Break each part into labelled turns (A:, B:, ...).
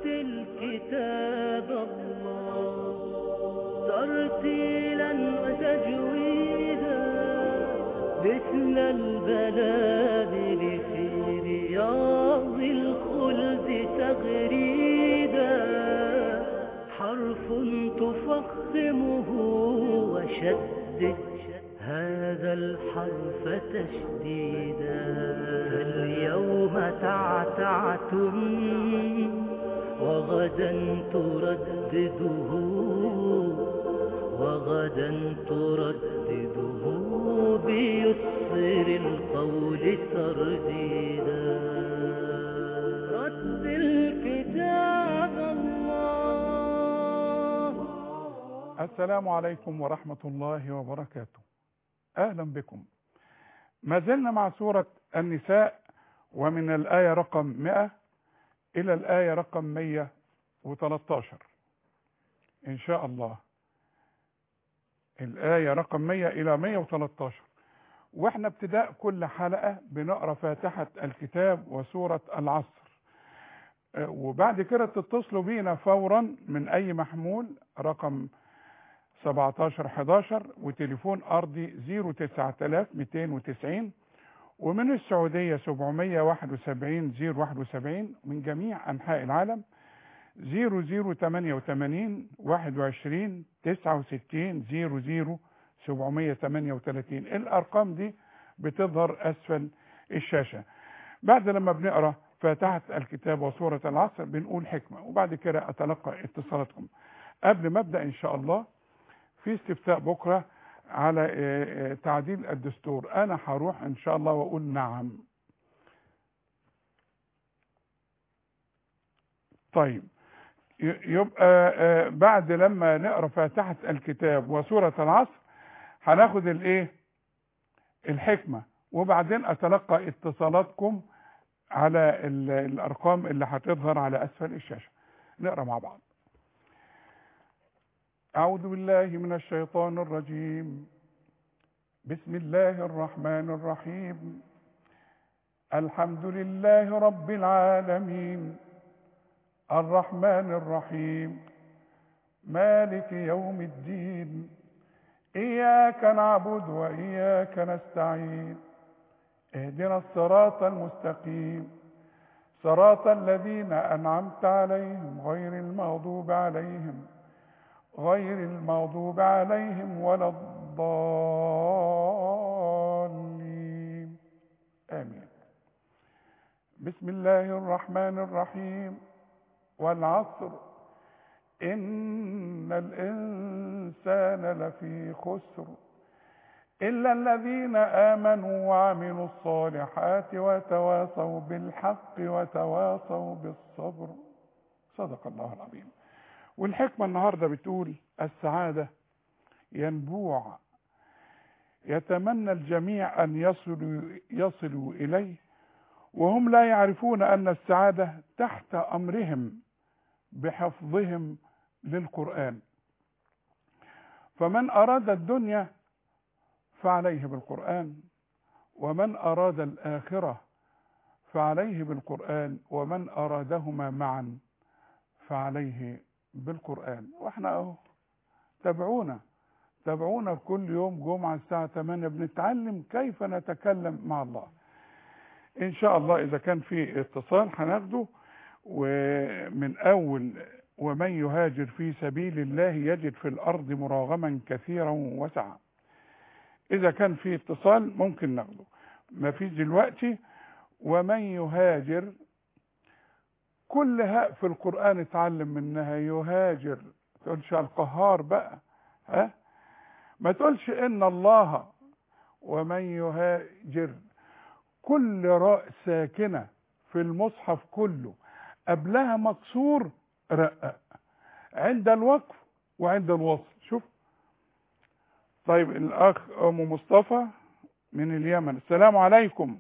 A: الكتاب الله ترتيلا وتجويدا مثل البلابل في رياض الخلد تغريدا حرف تفخمه وشدد هذا الحرف تشديدا فاليوم تعتعتم وغدا تردده وغدا تردده بيسر القول ترديدا رتل كتاب الله
B: السلام عليكم ورحمة الله وبركاته أهلا بكم ما زلنا مع سورة النساء ومن الآية رقم 100 إلى الآية رقم 113 إن شاء الله الآية رقم 100 إلى 113 وإحنا ابتداء كل حلقة بنقرأ فاتحة الكتاب وسورة العصر أه، وبعد كده تتصلوا بينا فورا من أي محمول رقم 17 11 وتليفون أرضي 09290 ومن السعودية 771 071 من جميع أنحاء العالم 0088 21 69 00 738 الأرقام دي بتظهر أسفل الشاشة بعد لما بنقرأ فاتحة الكتاب وسورة العصر بنقول حكمة وبعد كده أتلقى اتصالاتكم قبل ما أبدأ إن شاء الله في استفتاء بكرة على آه، آه، تعديل الدستور أنا هروح إن شاء الله وأقول نعم طيب ي- يبقى آه، بعد لما نقرا فاتحة الكتاب وسورة العصر هناخد الايه الحكمة وبعدين اتلقى اتصالاتكم على ال- الارقام اللي هتظهر على اسفل الشاشة نقرا مع بعض أعوذ بالله من الشيطان الرجيم بسم الله الرحمن الرحيم الحمد لله رب العالمين الرحمن الرحيم مالك يوم الدين إياك نعبد وإياك نستعين اهدنا الصراط المستقيم صراط الذين أنعمت عليهم غير المغضوب عليهم غير المغضوب عليهم ولا الضالين آمين بسم الله الرحمن الرحيم والعصر إن الإنسان لفي خسر إلا الذين آمنوا وعملوا الصالحات وتواصوا بالحق وتواصوا بالصبر صدق الله العظيم والحكمة النهاردة بتقول السعادة ينبوع يتمنى الجميع أن يصلوا, يصلوا إليه وهم لا يعرفون أن السعادة تحت أمرهم بحفظهم للقرآن فمن أراد الدنيا فعليه بالقرآن ومن أراد الآخرة فعليه بالقرآن ومن أرادهما معا فعليه بالقرآن واحنا اهو تابعونا تابعونا كل يوم جمعة الساعة 8 بنتعلم كيف نتكلم مع الله ان شاء الله اذا كان في اتصال هناخده ومن اول ومن يهاجر في سبيل الله يجد في الارض مراغما كثيرا وسعا اذا كان في اتصال ممكن ناخده ما فيش دلوقتي ومن يهاجر كل هاء في القرآن اتعلم منها يهاجر ما تقولش القهار بقى ها ما تقولش ان الله ومن يهاجر كل راء ساكنة في المصحف كله قبلها مكسور رقق عند الوقف وعند الوصل شوف طيب الاخ ام مصطفى من اليمن السلام عليكم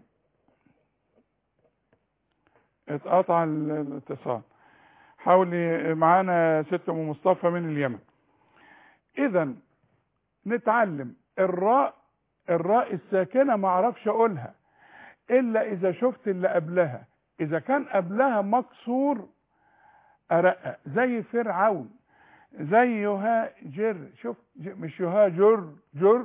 B: اتقطع ال- الاتصال حاولي معانا ست ام مصطفى من اليمن اذا نتعلم الراء الراء الساكنه ما اعرفش اقولها الا اذا شفت اللي قبلها اذا كان قبلها مكسور ارقق زي فرعون زي يهاجر شوف ج- مش يهاجر جر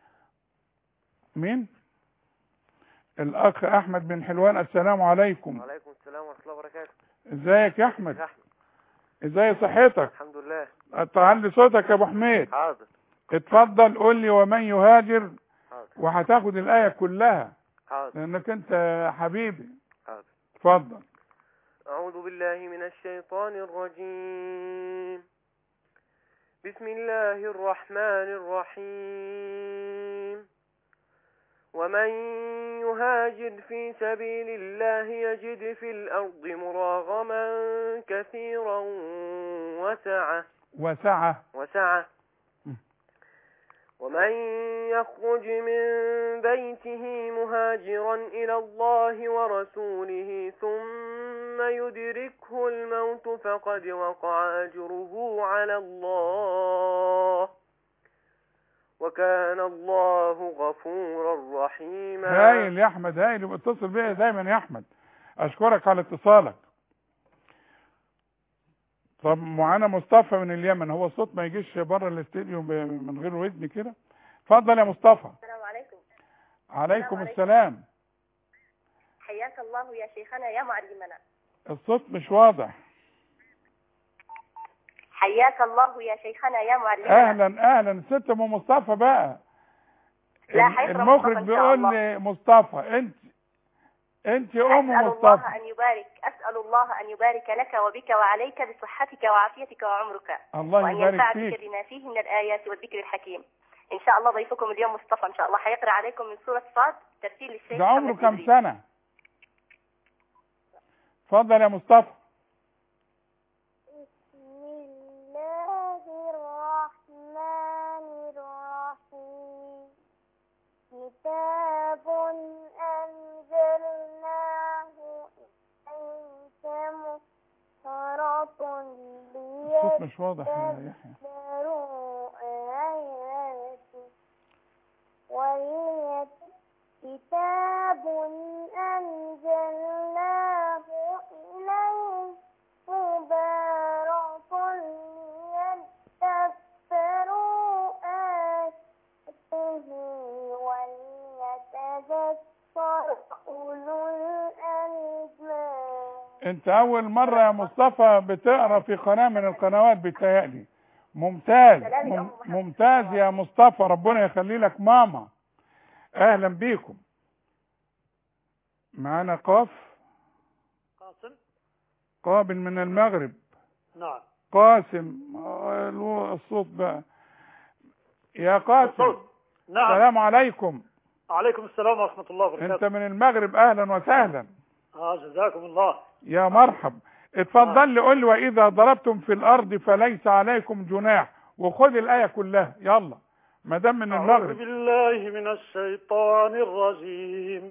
B: مين الاخ احمد بن حلوان السلام عليكم
C: وعليكم السلام ورحمة الله وبركاته
B: ازيك يا احمد
C: يا أحمد
B: ازاي صحتك
C: الحمد لله
B: تعلي صوتك يا ابو حميد
C: حاضر
B: اتفضل قول لي ومن يهاجر
C: حاضر
B: وهتاخد الايه كلها
C: حاضر
B: لانك انت حبيبي
C: حاضر
B: اتفضل
C: أعوذ بالله من الشيطان الرجيم بسم الله الرحمن الرحيم ومن يهاجر في سبيل الله يجد في الأرض مراغما كثيرا وسعة
B: وسعه
C: وسعة
B: م.
C: ومن يخرج من بيته مهاجرا إلى الله ورسوله ثم يدركه الموت فقد وقع أجره على الله وكان الله غفورا رحيما
B: هايل يا احمد هايل يبقى اتصل بيا دايما يا احمد اشكرك على اتصالك طب معانا مصطفى من اليمن هو الصوت ما يجيش بره الاستديو ب- من غير ودن كده اتفضل يا مصطفى
D: السلام عليكم
B: عليكم
D: عليكم.
B: السلام
D: حياك الله يا شيخنا يا معلمنا
B: الصوت مش واضح
D: حياك الله يا شيخنا يا معلمنا
B: اهلا اهلا ست ام مصطفى بقى
D: لا
B: ال-
D: حيكرم
B: المخرج
D: مصطفى إن شاء
B: بيقول
D: الله.
B: لي مصطفى انت انت ام
D: أسأل
B: مصطفى
D: الله أن يبارك أسأل الله أن يبارك لك وبك وعليك بصحتك وعافيتك وعمرك
B: الله
D: وأن
B: يبارك
D: ينفع
B: فيك
D: بك بما فيه من الآيات والذكر الحكيم إن شاء الله ضيفكم اليوم مصطفى إن شاء الله حيقرأ عليكم من سورة صاد ترتيل الشيخ
B: ده عمره
D: محمد
B: كام
D: جبريل.
B: سنة اتفضل يا مصطفى
E: بسم الله الرحمن الرحيم كتاب أنزلناه إليك مبارك
B: الصوت مش واضح يا يحيى
E: ليدبروا آياته وليت كتاب أنزلناه إليك مبارك ليدبروا آياته وليتذكر أولو الألباب
B: انت اول مرة يا مصطفى بتقرا في قناة من القنوات بتهيألي ممتاز
D: سلام يا
B: مم-
D: أم محمد.
B: ممتاز يا مصطفى ربنا يخلي لك ماما اهلا بيكم معانا قاف
F: قاسم
B: قابل من المغرب
F: نعم
B: قاسم آه، الو- الصوت بقى يا قاسم
F: الصوت. نعم
B: السلام عليكم
F: عليكم السلام ورحمة الله
B: انت
F: وبركاته
B: من المغرب اهلا وسهلا
F: آه جزاكم الله
B: يا مرحب اتفضل لي قول لي واذا ضربتم في الارض فليس عليكم جناح وخذ الايه كلها يلا ما دام من
F: أعوذ
B: المغرب
F: بالله من الشيطان الرجيم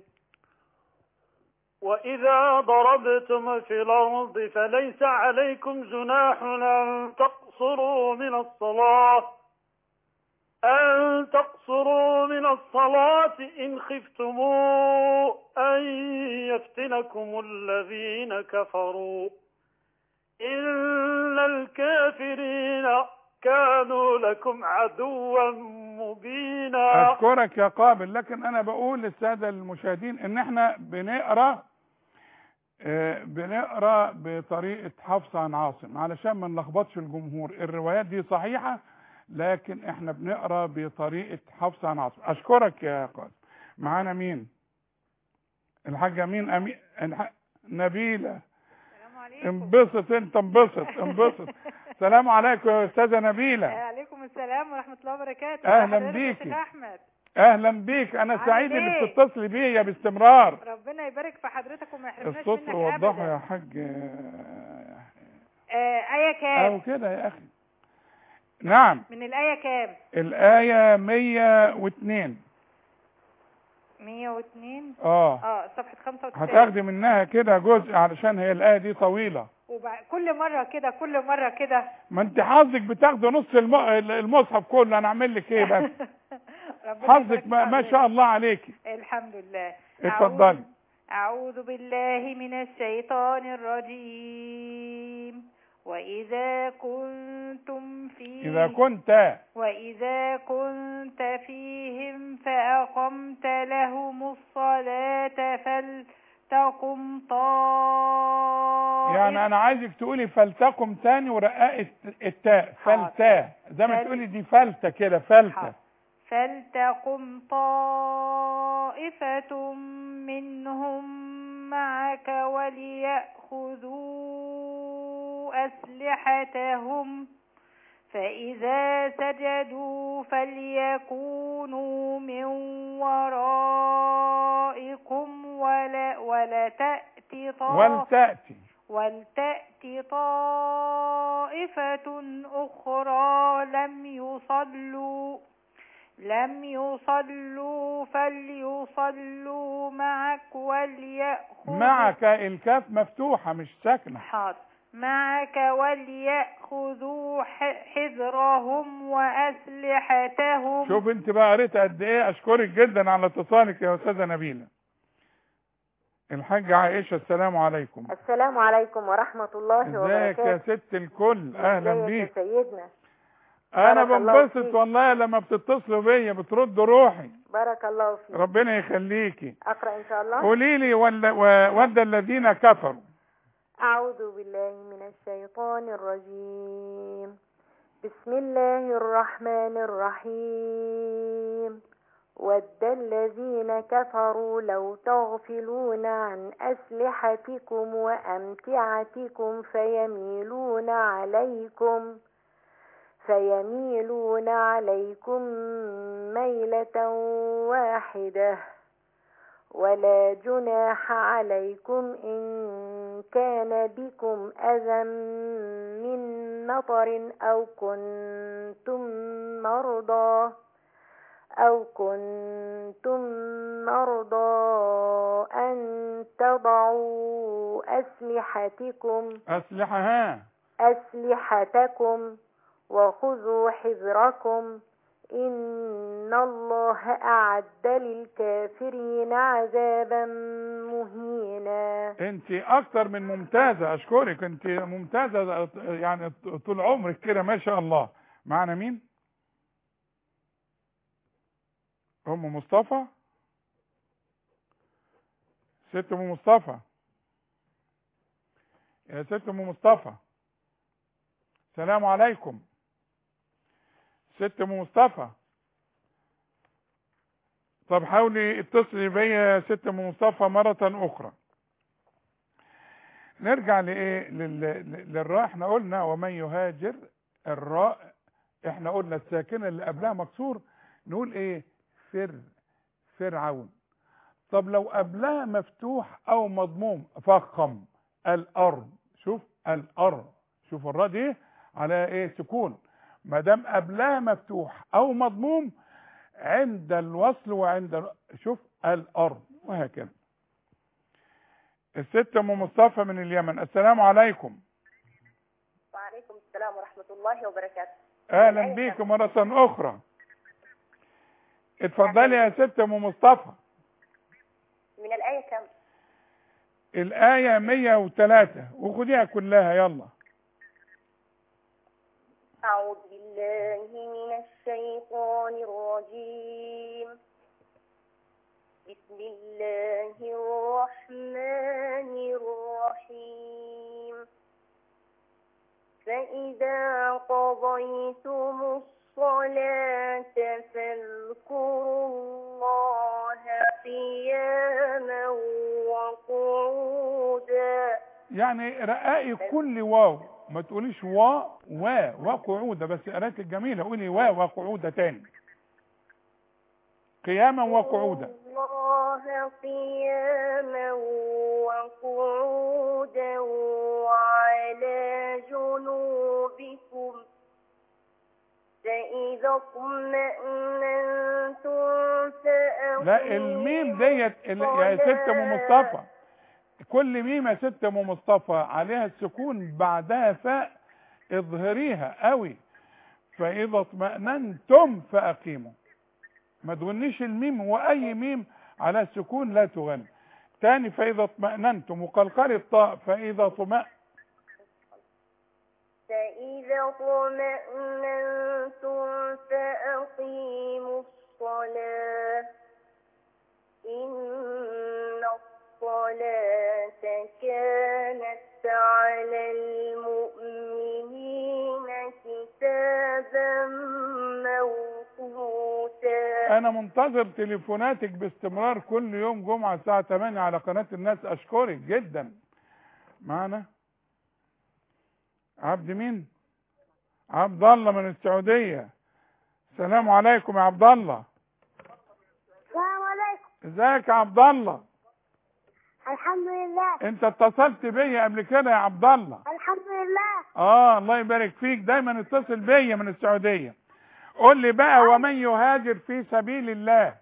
F: وإذا ضربتم في الأرض فليس عليكم جناح أن تقصروا من الصلاة أن تقصروا من الصلاة إن خفتم أن يفتنكم الذين كفروا إن الكافرين كانوا لكم عدوا مبينا
B: اشكرك يا قابل لكن انا بقول للساده المشاهدين ان احنا بنقرا آه، بنقرا بطريقه حفص عن عاصم علشان ما نلخبطش الجمهور الروايات دي صحيحه لكن احنا بنقرا بطريقه حفص عن عاصم اشكرك يا قاسم معانا مين الحاجه مين أمي... الح... نبيله
G: السلام عليكم
B: انبسط انت انبسط انبسط سلام عليكم يا استاذه نبيله
G: عليكم السلام ورحمة الله وبركاته
B: أهلا
G: حضرتك يا
B: بيكي.
G: شيخ أحمد
B: اهلا بيك انا
G: عامل
B: سعيد
G: إيه؟
B: اللي بتتصلي بيا باستمرار
G: ربنا يبارك في حضرتك وما يحرمناش
B: الصوت
G: منك
B: وضحه يا
G: أبدا
B: حاج
G: آه آية كام
B: او كده يا اخي نعم
G: من الآية كام
B: الآية 102
G: 102
B: اه
G: اه صفحة 95
B: هتاخدي منها كده جزء علشان هي الآية دي طويلة
G: وبع... كل مرة كده كل مرة كده
B: ما انت حظك بتاخدي نص الم... المصحف كله انا اعمل لك ايه بس
G: ربنا
B: حظك
G: يبارك
B: ما,
G: في
B: ما
G: حضرتك.
B: شاء الله عليكي
G: الحمد لله
B: اتفضلي
G: أعوذ بالله من الشيطان الرجيم وإذا كنتم فيهم
B: إذا كنت
G: وإذا كنت فيهم فأقمت لهم الصلاة فلتقم طائفة
B: يعني أنا عايزك تقولي فلتقم تاني ورقاق الت- التاء
G: حاضر.
B: فلتاء زي ما
G: فل-
B: تقولي دي فلتة كده فلتة
G: حاضر. فلتقم طائفة منهم معك وليأخذوا أسلحتهم فإذا سجدوا فليكونوا من ورائكم ولا ولتأت طائفة
B: ولتأتي
G: ولتأت طائفة أخرى لم يصلوا لم يصلوا فليصلوا معك وليأخذوا
B: معك الكاف مفتوحة مش ساكنة
G: حاضر معك وليأخذوا ح- حذرهم وأسلحتهم
B: شوف انت بقى قريت قد ايه اشكرك جدا على اتصالك يا استاذة نبيلة الحاجة عائشة السلام عليكم
E: السلام عليكم ورحمة الله
B: ازيك يا
E: وبركاته
B: ست الكل اهلا
E: ازيك
B: بيك
E: يا سيدنا
B: انا
E: بارك الله
B: بنبسط
E: فيك.
B: والله لما بتتصلوا بيا بترد روحي
E: بارك الله فيك
B: ربنا يخليكي
E: أقرأ إن شاء الله
B: قولي لي ول- و- ود الذين كفروا
E: أعوذ بالله من الشيطان الرجيم بسم الله الرحمن الرحيم ود الذين كفروا لو تغفلون عن أسلحتكم وأمتعتكم فيميلون عليكم فيميلون عليكم ميلة واحدة ولا جناح عليكم إن كان بكم أذى من مطر أو كنتم مرضى أو كنتم مرضى أن تضعوا أسلحتكم
B: اسلحة ها
E: أسلحتكم وخذوا حذركم إن الله أعد للكافرين عذابا مهينا
B: انت اكتر من ممتازة اشكرك انت ممتازة يعني طول عمرك كده ما شاء الله معنا مين ام مصطفى ست ام مصطفى يا ست ام مصطفى السلام عليكم ست ام مصطفى طب حاولي اتصلي بيا يا ست ام مصطفى مرة اخرى نرجع لايه لل... لل- للراء احنا قلنا ومن يهاجر الراء احنا قلنا الساكنه اللي قبلها مكسور نقول ايه فر فرعون طب لو قبلها مفتوح او مضموم فخم الارض شوف الارض شوف الراء دي على ايه سكون ما دام قبلها مفتوح او مضموم عند الوصل وعند شوف الارض وهكذا الست ام مصطفى من اليمن السلام عليكم
D: وعليكم السلام ورحمة الله وبركاته
B: اهلا بيك مرة اخرى اتفضلي يا ست ام مصطفى
D: من الآية كم؟
B: الآية 103 وخديها كلها يلا
D: أعوذ بالله من الشيطان الرجيم بسم الله الرحمن الرحيم فإذا قضيتم الصلاة فاذكروا الله قياما وقعودا
B: يعني رقائي كل واو ما تقوليش وا وا وقعودة بس قراءتك الجميلة قولي وا وقعودة تاني قياما وقعودا
D: الله قياما وقعودا وعلى جنوبكم فإذا اطمأننتم فأقيموا
B: لا الميم ديت ال- يا ست ام مصطفى كل ميم يا ست ام مصطفى عليها السكون بعدها فاء اظهريها قوي فاذا اطمأننتم فاقيموا ما تغنيش الميم واي ميم على السكون لا تغني تاني فاذا اطمأننتم وقلقل الطاء فاذا طمأ
H: فإذا اطمأننتم فأقيموا الصلاة إن الصلاة كانت على المؤمنين كتابا موقوتا
B: انا منتظر تليفوناتك باستمرار كل يوم جمعة الساعة 8 على قناة الناس اشكرك جدا معنا عبد مين عبد الله من السعودية السلام عليكم يا عبد الله
H: السلام عليكم
B: ازيك يا عبد الله
H: الحمد لله
B: انت اتصلت بيا قبل كده يا عبد الله
H: الحمد لله
B: اه الله يبارك فيك دايما اتصل بيا من السعودية قول لي بقى ومن يهاجر في سبيل الله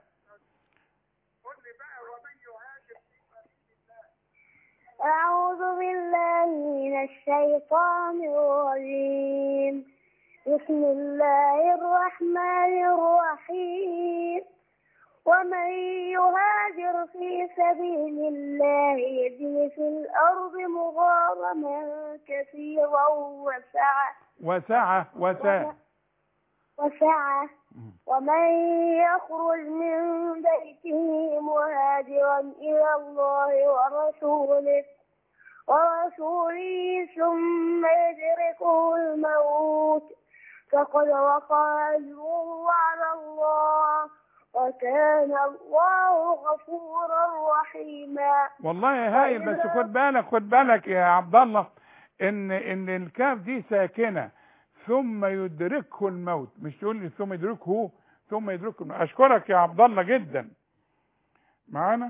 H: أعوذ بالله من الشيطان الرجيم بسم الله الرحمن الرحيم ومن يهاجر في سبيل الله يجد في الأرض مغارما كثيرا وسعة
B: وسعة وسعة
H: وسعة ومن يخرج من بيته مهاجرا إلى الله ورسوله ورسوله ثم يدركه الموت فقد وقع أجره على الله وكان الله غفورا رحيما
B: والله هايل بس خد بالك خد بالك يا عبد الله ان ان الكاف دي ساكنه ثم يدركه الموت مش تقول لي ثم يدركه ثم يدركه الموت. اشكرك يا عبد الله جدا معانا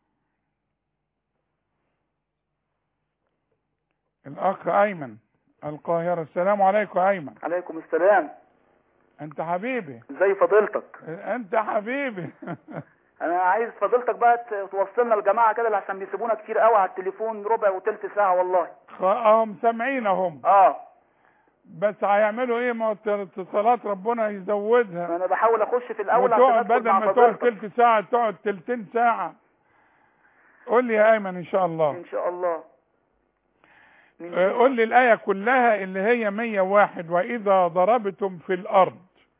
B: الاخ ايمن القاهره السلام عليكم يا ايمن
I: عليكم السلام
B: انت حبيبي
I: ازي فضيلتك
B: انت حبيبي
I: انا عايز فضيلتك بقى ت- توصلنا الجماعه كده اللي عشان بيسيبونا كتير قوي على التليفون ربع وتلت ساعه والله
B: خ- هم سامعين هم
I: اه
B: بس هيعملوا ايه ما هو اتصالات ربنا يزودها
I: انا بحاول اخش في الاول عشان
B: وتقعد
I: ادخل
B: بدل
I: مع
B: ما تقعد
I: فضيلتك
B: تلت ساعة تقعد تلتين ساعة قول لي يا ايمن ان شاء الله
I: ان شاء الله من
B: آه، قول لي الاية كلها اللي هي 101 واذا ضربتم في الارض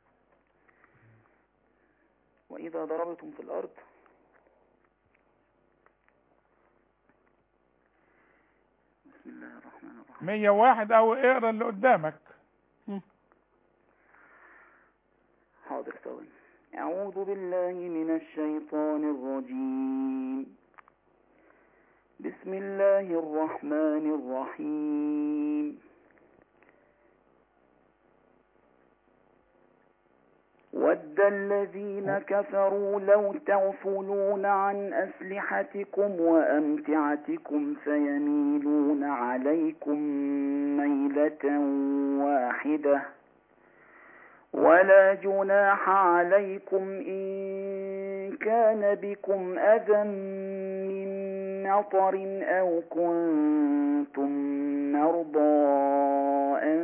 I: واذا ضربتم في الارض بسم الله الرحمن الرحيم
B: 101 او اقرا اللي قدامك
I: حاضر ثواني أعوذ بالله من الشيطان الرجيم بسم الله الرحمن الرحيم ود الذين كفروا لو تغفلون عن أسلحتكم وأمتعتكم فيميلون عليكم ميلة واحدة ولا جناح عليكم إن كان بكم أذى من مطر أو كنتم مرضى أن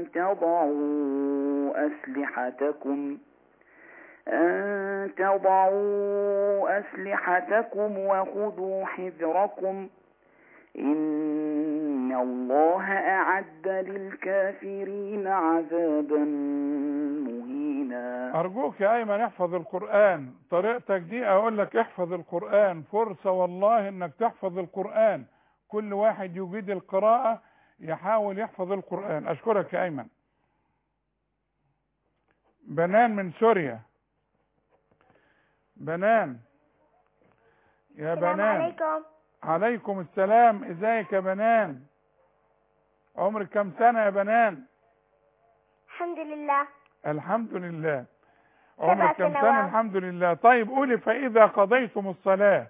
I: تضعوا أسلحتكم أن تضعوا أسلحتكم وخذوا حذركم إن الله أعد للكافرين عذابا مهينا
B: ارجوك يا ايمن احفظ القرآن طريقتك دي اقول لك احفظ القرآن فرصة والله انك تحفظ القرآن كل واحد يجيد القراءة يحاول يحفظ القرآن اشكرك يا ايمن بنان من سوريا بنان يا
H: السلام
B: بنان
H: عليكم
B: عليكم السلام ازيك يا بنان عمرك كم سنة يا بنان
H: الحمد لله
B: الحمد لله
H: سبع
B: عمرك كم سنة
H: سنوات.
B: الحمد لله طيب قولي فإذا قضيتم الصلاة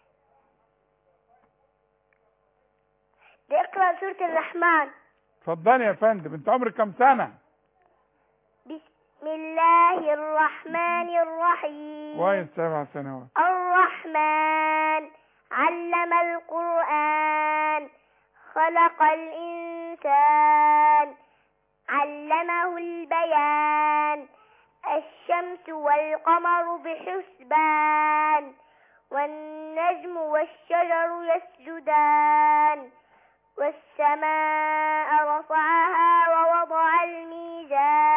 H: اقرأ سورة الرحمن
B: اتفضلي يا فندم انت عمرك كم سنة
H: بسم الله الرحمن الرحيم
B: كويس سبع سنوات
H: الرحمن علم القرآن خلق الإنسان علمه البيان الشمس والقمر بحسبان والنجم والشجر يسجدان والسماء رفعها ووضع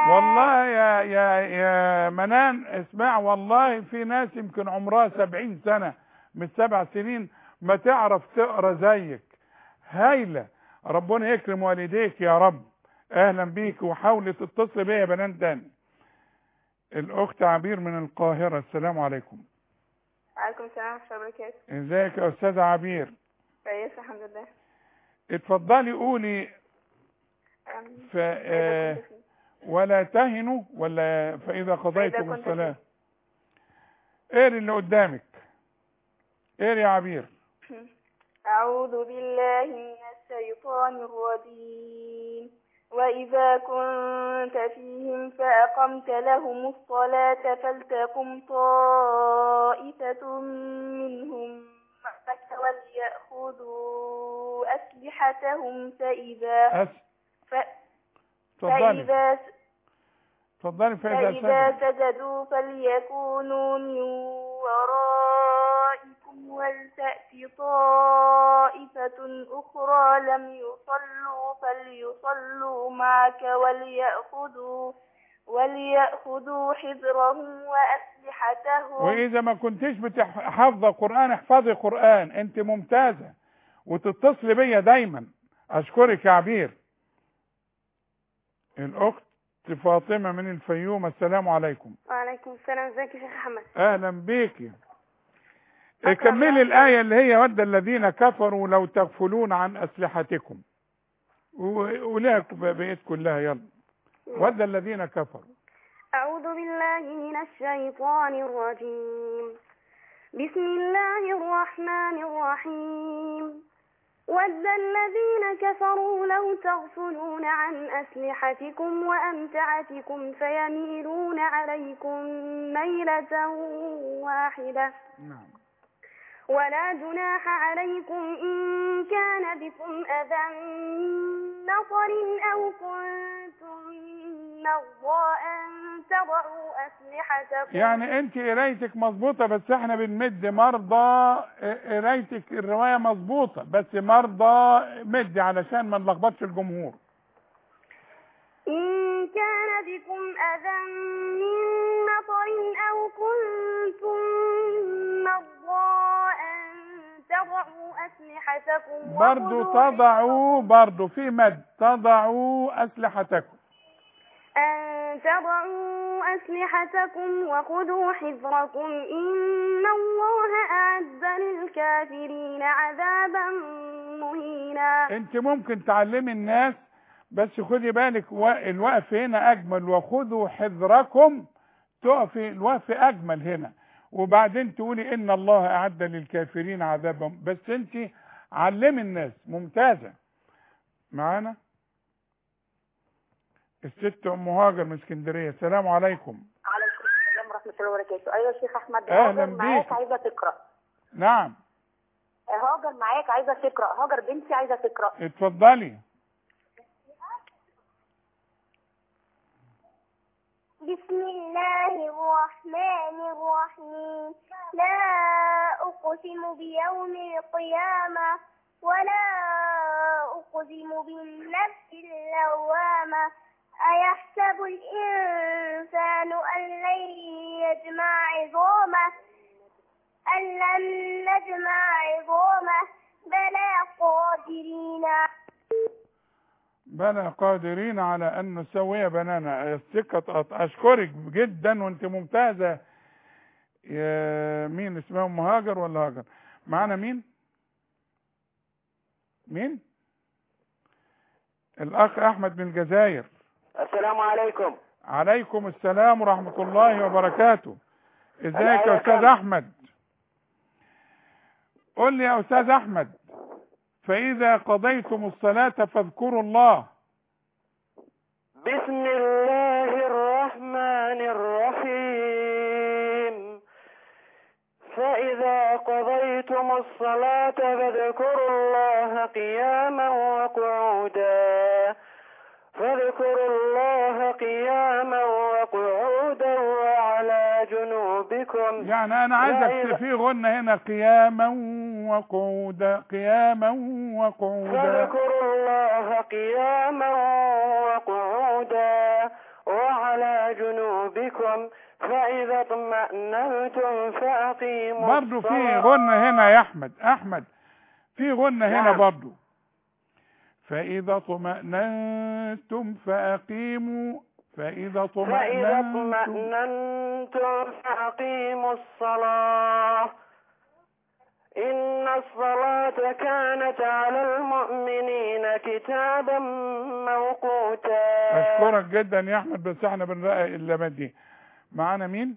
B: والله يا يا يا منان اسمع والله في ناس يمكن عمرها سبعين سنة من سبع سنين ما تعرف تقرا زيك هايلة ربنا يكرم والديك يا رب اهلا بيك وحاولي تتصل بيا يا بنان تاني الاخت عبير من القاهرة السلام عليكم
J: وعليكم السلام ورحمة الله وبركاته
B: ازيك يا استاذة عبير
J: كويسة الحمد لله
B: اتفضلي قولي
J: أم،
B: ف آه، ولا تهنوا ولا فإذا قضيتم
J: كنت
B: الصلاة اقري اللي قدامك اقري يا عبير
J: أعوذ بالله من الشيطان الرجيم وإذا كنت فيهم فأقمت لهم الصلاة فلتقم طائفة منهم معك وليأخذوا أسلحتهم فإذا
B: أس...
J: ف...
B: اتفضلي
J: فإذا
B: اتفضلي فإذا
J: فإذا
B: سجد
J: سجدوا فليكونوا من ورائكم ولتأت طائفة أخرى لم يصلوا فليصلوا معك وليأخذوا وليأخذوا حذرهم وأسلحتهم
B: واذا ما كنتش بتح- حافظه قران احفظي قران انت ممتازه وتتصلي بيا دايما اشكرك يا عبير الاخت فاطمه من الفيوم السلام عليكم
J: وعليكم السلام ازيك يا شيخ أحمد
B: اهلا بيكي
J: أكرم
B: كملي
J: الله.
B: الايه اللي هي ود الذين كفروا لو تغفلون عن اسلحتكم و- ولها بقيت كلها يلا ود الذين كفروا
J: أعوذ بالله من الشيطان الرجيم بسم الله الرحمن الرحيم ود الذين كفروا لو تغفلون عن أسلحتكم وأمتعتكم فيميلون عليكم ميلة واحدة
B: نعم
J: ولا جناح عليكم إن كان بكم أذى من نصر أو كنتم مرضى أن تضعوا أسلحتكم
B: يعني انت قرايتك مظبوطه بس احنا بنمد مرضى قرايتك الروايه مظبوطه بس مرضى مدي علشان ما نلخبطش الجمهور
J: إن كان بكم أذى من مطر أو كنتم مرضى أن تضعوا أسلحتكم
B: برضو
J: وخذوا
B: تضعوا برضو في مد تضعوا اسلحتكم
J: أن تضعوا أسلحتكم وخذوا حذركم إن الله أعد للكافرين عذابا مهينا
B: انت ممكن تعلمي الناس بس خدي بالك و- الوقف هنا اجمل وخذوا حذركم تقفي الوقف اجمل هنا وبعدين تقولي ان الله اعد للكافرين عذابا بس انت علمي الناس ممتازه معانا الست ام هاجر من اسكندريه السلام عليكم
K: عليكم السلام ورحمة الله وبركاته أيوة يا شيخ أحمد
B: أهلا
K: هاجر معاك
B: بيك.
K: عايزة تقرأ
B: نعم
K: هاجر معاك عايزة تقرأ هاجر بنتي عايزة تقرأ
B: اتفضلي
H: بسم الله الرحمن الرحيم لا أقسم بيوم القيامة ولا أقسم بالنفس اللوامة أيحسب الإنسان أن لن يجمع عظامه أن لن نجمع عظامه بلى قادرين
B: بلى قادرين على ان نسوي بنانا السكه تقط- اشكرك جدا وانت ممتازه يا مين اسمها ام هاجر ولا هاجر معانا مين مين الاخ احمد من الجزائر
L: السلام عليكم
B: عليكم السلام ورحمه الله وبركاته ازيك يا
L: أهلا
B: استاذ
L: وسهلا.
B: احمد قل لي يا استاذ احمد فاذا قضيتم الصلاه فاذكروا الله
L: بسم الله الرحمن الرحيم فإذا قضيتم الصلاة فاذكروا الله قياما وقعودا فاذكروا الله قياما وقعودا وعلى جنوبكم
B: يعني انا عايزك
L: فإذا-
B: في غنة هنا قياما وقعودا قياما وقعودا
L: فاذكروا الله قياما وقعودا وعلى جنوبكم فإذا اطمأننتم فأقيموا
B: برضو في
L: الصلاة
B: غنة هنا يا أحمد أحمد في غنة هنا
L: نعم.
B: برضو فإذا اطمأننتم فأقيموا فإذا
L: فإذا
B: اطمأننتم
L: اطمأننتم فأقيموا الصلاة إن الصلاة كانت على المؤمنين كتابا موقوتا
B: أشكرك جدا يا أحمد بس احنا بنرقق اللمات دي معانا مين؟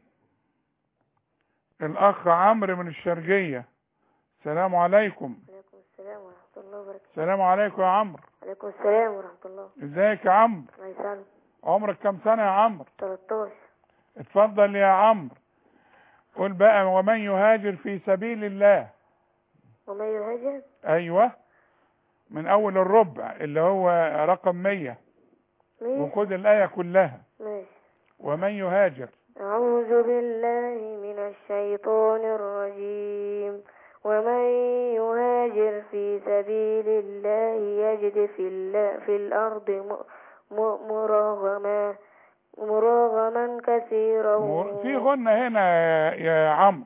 B: الأخ عمرو من الشرقية السلام عليكم
M: عليكم السلام ورحمة الله وبركاته
B: السلام عليكم يا عمرو
M: عليكم السلام ورحمة الله
B: ازيك يا عمرو
M: الله يسلمك
B: عمرك كام سنة يا عمرو
M: 13
B: اتفضل يا عمرو قول بقى ومن يهاجر في سبيل الله
M: ومن يهاجر
B: ايوه من اول الربع اللي هو رقم 100
M: ماشي
B: وخد الايه كلها
M: ماشي
B: ومن يهاجر
M: أعوذ بالله من الشيطان الرجيم ومن يهاجر في سبيل الله يجد في, الله في الأرض م- م- مراغما مراغما كثيرا
B: مر- في غنة هنا يا- يا عمرو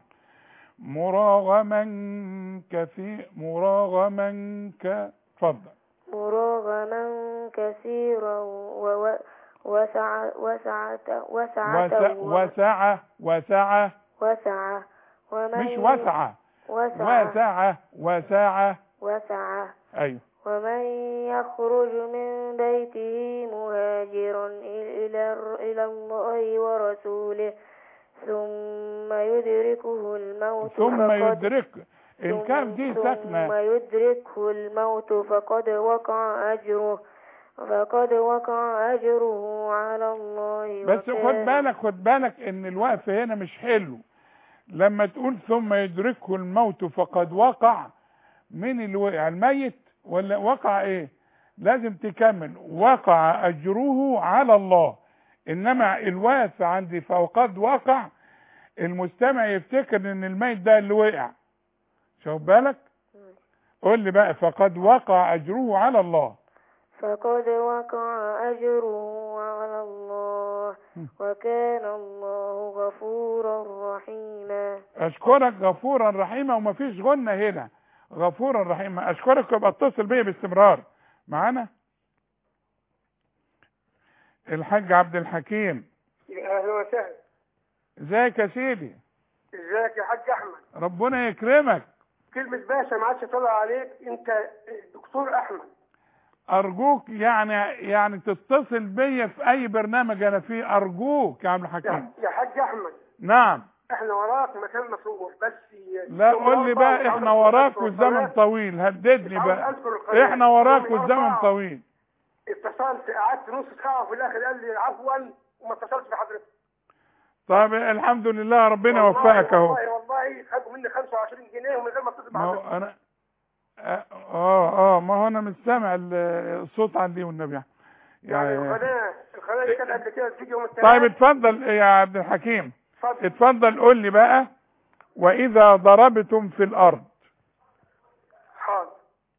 B: مراغما كثير مراغما ك اتفضل
M: مراغما كثيرا و- وسع وسعة وسعة
B: وس- وسعة وسعة
M: وسعة ومن
B: مش وسعة
M: وسعة
B: وسعة وسعة
M: وسعة
B: ايوه
M: ومن يخرج من بيته مهاجرا إلى إلى الله ورسوله ثم يدركه الموت
B: ثم
M: فقد
B: يدرك الكاف دي
M: ثم
B: ساكنة
M: يدركه الموت فقد وقع أجره فقد وقع أجره على الله
B: بس خد
M: وكان-
B: بالك خد بالك ان الوقف هنا مش حلو لما تقول ثم يدركه الموت فقد وقع من اللي وقع الميت ولا وقع ايه لازم تكمل وقع اجره على الله انما الوقف عندي فقد وقع المستمع يفتكر ان الميت ده اللي وقع شوف بالك قول لي بقى فقد وقع اجره على الله
M: فقد وقع أجره على الله وكان الله غفورا رحيما
B: اشكرك غفورا رحيما ومفيش غنة هنا غفورا رحيما اشكرك يبقى اتصل بيا باستمرار معانا الحاج عبد الحكيم
N: اهلا وسهلا
B: ازيك يا سيدي
N: ازيك يا حاج احمد
B: ربنا يكرمك
N: كلمة باشا ما عادش طلع عليك انت دكتور احمد
B: ارجوك يعني يعني تتصل بيا في اي برنامج انا فيه ارجوك يا عبد الحكيم
N: يا, يا حاج احمد
B: نعم
N: احنا وراك مكان مفروض بس
B: لا قول لي بقى احنا وراك والزمن طويل هددني بقى احنا وراك والزمن طويل
N: اتصلت قعدت نص ساعة وفي الاخر قال لي عفوا وما اتصلتش بحضرتك
B: طب الحمد لله ربنا
N: والله-
B: وفقك اهو
N: والله والله خدوا مني 25 جنيه ومن غير ما اتصل
B: ما هو
N: بحضرتك
B: انا اه اه ما هو انا مش سامع ال- الصوت عندي والنبي
N: يعني
B: يعني
N: القناة القناة اللي كانت قبل كده بتيجي يوم الثلاث
B: طيب اتفضل يا عبد الحكيم
N: اتفضل.
B: اتفضل قول لي بقى واذا ضربتم في الارض
N: حاضر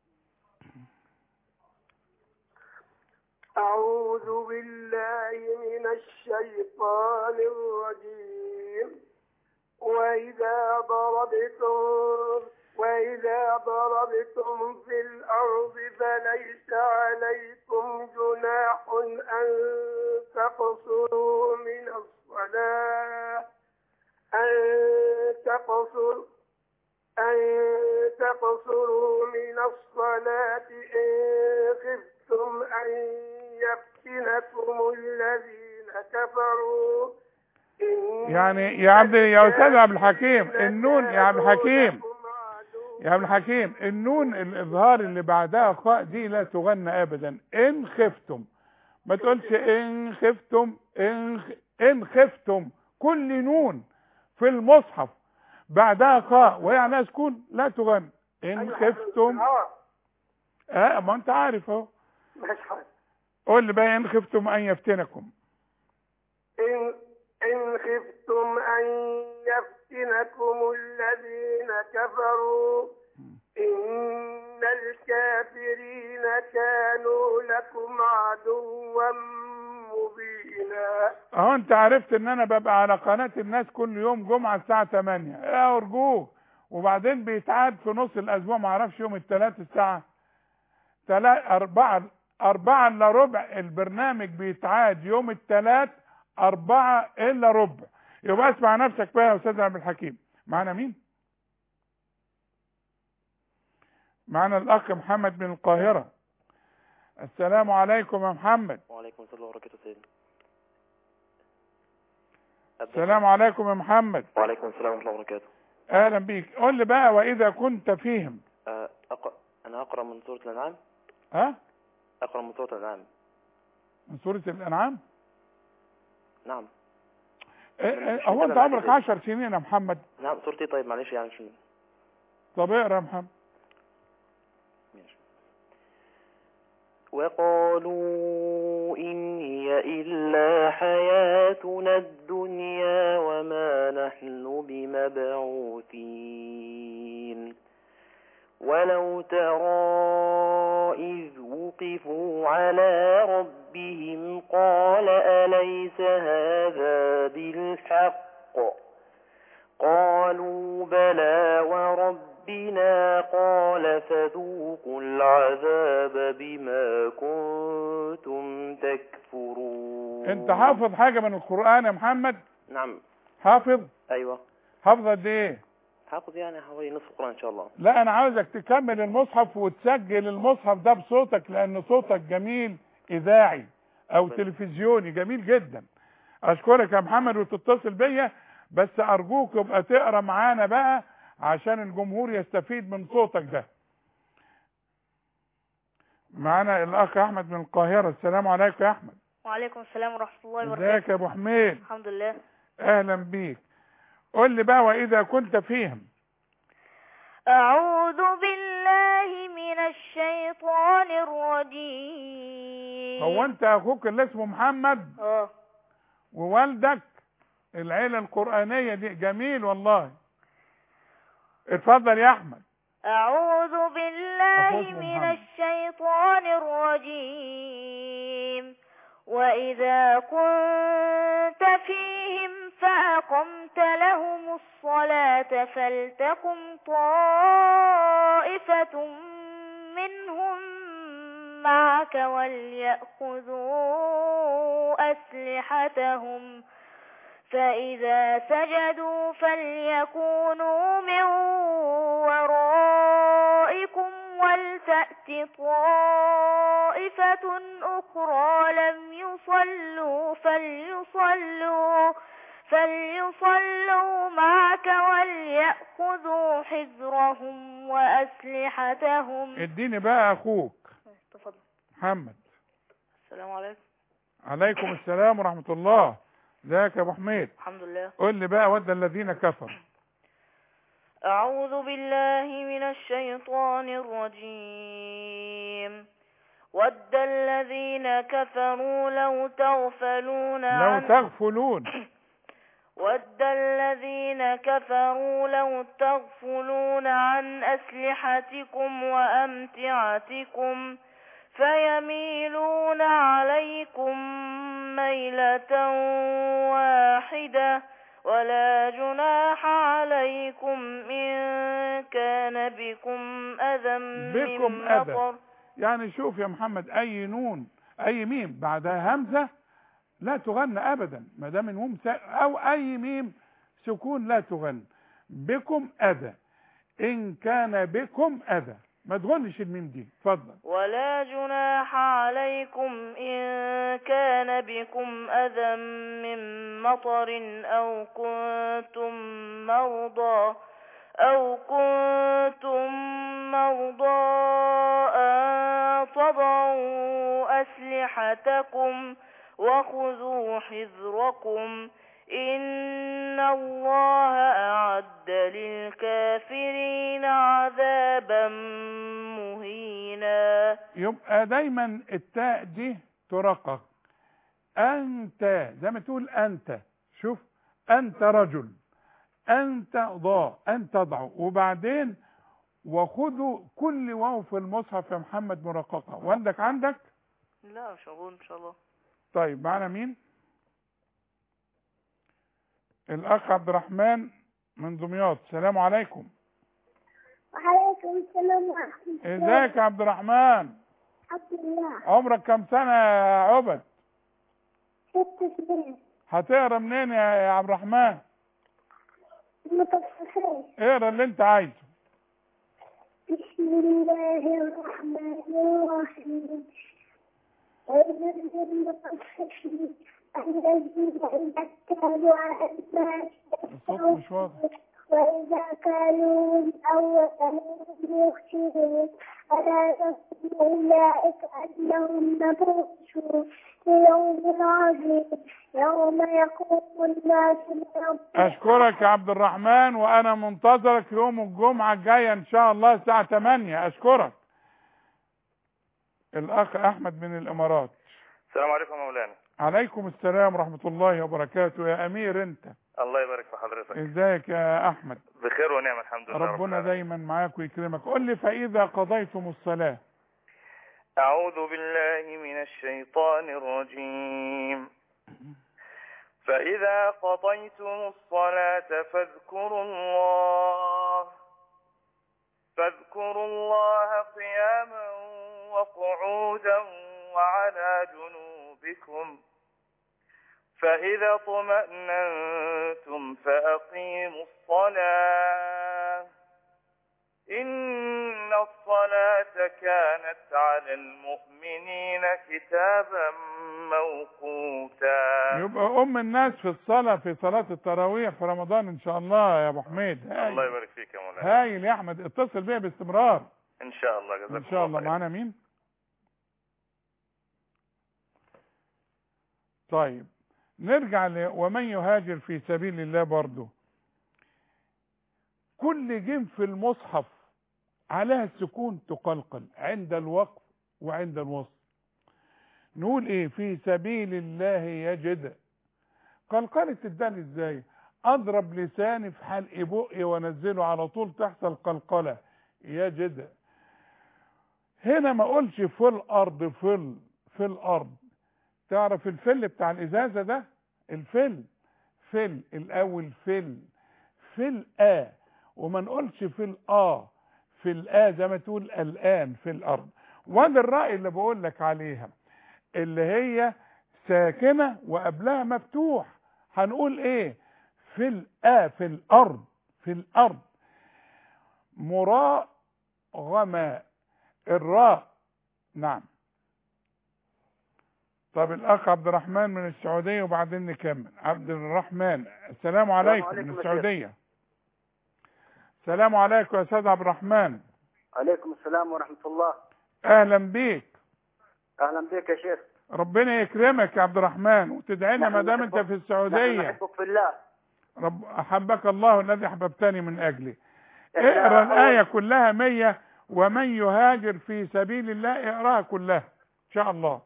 N: أعوذ بالله من الشيطان الرجيم وإذا ضربتم وإذا ضربتم في الأرض فليس عليكم جناح أن تقصروا من الصلاة أن تقصروا أن تقصروا من الصلاة إن خفتم أن يفتنكم الذين كفروا إن
B: يعني يا عبد يا استاذ عبد الحكيم النون يا عبد الحكيم يا عبد الحكيم النون الاظهار اللي بعدها خاء دي لا تغنى ابدا ان خفتم ما تقولش ان خفتم ان خ- ان خفتم كل نون في المصحف بعدها خاء وهي عليها سكون لا تغنى ان خفتم
N: اه
B: اه ما انت عارف اهو
N: مش حاجة
B: قول لي بقى ان خفتم ان يفتنكم
N: إن إن خفتم أن يفتنكم الذين كفروا إن الكافرين كانوا لكم عدوا مبينا
B: اهو انت عرفت ان انا ببقى على قناة الناس كل يوم جمعة الساعة 8 ايه ارجوك وبعدين بيتعاد في نص الاسبوع ما اعرفش يوم الثلاث الساعة تلا أربعة أربعة إلا ربع البرنامج بيتعاد يوم الثلاث أربعة إلا ربع يبقى اسمع نفسك بقى يا أستاذ عبد الحكيم معانا مين؟ معانا الأخ محمد من القاهرة السلام عليكم يا محمد
O: وعليكم السلام ورحمة الله وبركاته
B: السلام عليكم يا محمد
O: وعليكم السلام ورحمة الله وبركاته
B: أهلا بيك قول لي بقى وإذا كنت فيهم
O: آه، أقرأ أنا أقرأ من سورة الأنعام
B: ها
O: أقرأ من سورة الأنعام
B: من سورة الأنعام
O: نعم
B: إيه- إيه، هو أنت عمرك عشر سنين يا محمد
O: نعم سورتي طيب معلش يعني شو
B: طب اقرا يا محمد
O: وقالوا إن هي إلا حياتنا الدنيا وما نحن بمبعوثين ولو ترى إذ وقفوا على ربهم قال أليس هذا بالحق قالوا بلى وربنا قال فذوقوا العذاب بما كنتم تكفرون
B: أنت حافظ حاجة من القرآن يا محمد
O: نعم
B: حافظ
O: أيوة
B: حافظ قد إيه
O: حافظ يعني حوالي نصف القرآن إن شاء الله
B: لا أنا عاوزك تكمل المصحف وتسجل المصحف ده بصوتك لأن صوتك جميل إذاعي أو تلفزيوني جميل جدا أشكرك يا محمد وتتصل بيا بس أرجوك يبقى تقرا معانا بقى عشان الجمهور يستفيد من صوتك ده معانا الأخ أحمد من القاهرة السلام عليكم يا أحمد
P: وعليكم السلام ورحمة الله
B: ازيك
P: وبركاته
B: يا أبو حميد
P: الحمد لله
B: أهلا بيك قول لي بقى وإذا كنت فيهم
P: أعوذ بالله من الشيطان الرجيم
B: هو أنت أخوك اللي اسمه محمد
P: اه
B: ووالدك العيلة القرآنية دي جميل والله اتفضل يا أحمد
P: أعوذ بالله
B: أخوك
P: من
B: محمد.
P: الشيطان الرجيم وإذا كنت فيهم فأقمت لهم الصلاة فلتقم طائفة منهم معك وليأخذوا أسلحتهم فإذا سجدوا فليكونوا من ورائكم ولتأت طائفة أخرى لم يصلوا فليصلوا فليصلوا معك وليأخذوا حذرهم وأسلحتهم
B: اديني بقى أخوك
P: تفضل
B: محمد
P: السلام عليكم
B: عليكم السلام ورحمة الله ازيك يا أبو حميد
P: الحمد لله
B: قول لي بقى ود الذين كفروا
P: أعوذ بالله من الشيطان الرجيم ود الذين كفروا لو تغفلون
B: لو
P: عن
B: تغفلون
P: ود الذين كفروا لو تغفلون عن أسلحتكم وأمتعتكم فيميلون عليكم ميلة واحدة ولا جناح عليكم إن كان بكم أذى
B: بكم
P: من
B: أذى
P: مطر
B: يعني شوف يا محمد أي نون أي ميم بعدها همزة لا تغن أبدا ما دام النون سا- أو أي ميم سكون لا تغن بكم أذى إن كان بكم أذى ما تغنش الميم دي اتفضل
P: ولا جناح عليكم إن كان بكم أذى من مطر أو كنتم مرضى أو كنتم مرضى أن تضعوا أسلحتكم وخذوا حذركم إن الله أعد للكافرين عذابا مهينا
B: يبقى دايما التاء دي ترقق أنت زي ما تقول أنت شوف أنت رجل أنت ضاء أنت ضع وبعدين وخذوا كل واو في المصحف يا محمد مرققة والدك عندك
P: لا مش موجود إن شاء الله
B: طيب معنا مين الاخ عبد الرحمن من دمياط السلام عليكم
J: وعليكم السلام ورحمة الله
B: ازيك يا عبد الرحمن
J: الحمد لله
B: عمرك كم سنة يا عبد
J: ست سنين
B: هتقرا منين يا يا عبد الرحمن
J: متصفين
B: اقرا اللي انت عايزه
J: بسم الله الرحمن الرحيم وإذا المتصفين الذين إذا اكتالوا على الناس
B: الصوت مش واضح
J: وإذا كانوا أو وزنوهم يخسرون ألا يظن أولئك أنهم مبعوثون ليوم عظيم يوم يقوم الناس لرب
B: اشكرك يا عبد الرحمن وانا منتظرك يوم الجمعة الجاية ان شاء الله الساعة 8 اشكرك الاخ احمد من الامارات
Q: السلام عليكم يا مولانا
B: عليكم السلام ورحمة الله وبركاته يا امير انت
Q: الله يبارك في حضرتك
B: ازيك يا احمد
Q: بخير ونعم الحمد لله رب
B: ربنا
Q: العالمين.
B: دايما معاك ويكرمك قل لي فاذا قضيتم الصلاة
Q: أعوذ بالله من الشيطان الرجيم فإذا قضيتم الصلاة فاذكروا الله فاذكروا الله قياما وقعودا وعلى جنوبكم فإذا اطمأننتم فأقيموا الصلاة إن الصلاة كانت على المؤمنين كتابا موقوتا
B: يبقى ام الناس في الصلاة في صلاة التراويح في رمضان ان شاء الله يا ابو حميد
Q: الله
B: هايل
Q: يبارك فيك يا مولانا
B: هايل يا احمد اتصل بيا باستمرار
Q: إن شاء الله جزاك
B: ان شاء الله
Q: خير.
B: معانا مين طيب نرجع ل ومن يهاجر في سبيل الله برضه كل جيم في المصحف عليها السكون تقلقل عند الوقف وعند الوصل نقول ايه في سبيل الله يجد قلقلة الدال ازاي اضرب لساني في حلق بقي وانزله على طول تحصل قلقلة يجد هنا ما اقولش في الارض فل في الارض تعرف الفل بتاع الازازة ده الفل فل الاول فل فل آ وما نقولش في الآ في الآ زي ما تقول الآن في الأرض وده الرأي اللي بقول لك عليها اللي هي ساكنة وقبلها مفتوح هنقول ايه في الآ في الأرض في الأرض مراغمة الراء نعم طب الأخ عبد الرحمن من السعودية وبعدين نكمل عبد الرحمن السلام عليكم
R: عليكم
B: من
R: يا
B: السعودية السلام عليكم يا أستاذ عبد الرحمن
R: عليكم السلام ورحمة الله
B: أهلا بيك
R: أهلا بك يا شيخ
B: ربنا يكرمك يا عبد الرحمن وتدعينا
R: نحن
B: ما دام انت
R: نحبك-
B: في
R: نحن
B: السعودية
R: نحبك في الله
B: رب أحبك الله الذي أحببتني من أجله
R: إحنا
B: اقرا
R: أول-
B: الآية كلها مية ومن يهاجر في سبيل الله اقراها كلها إن شاء الله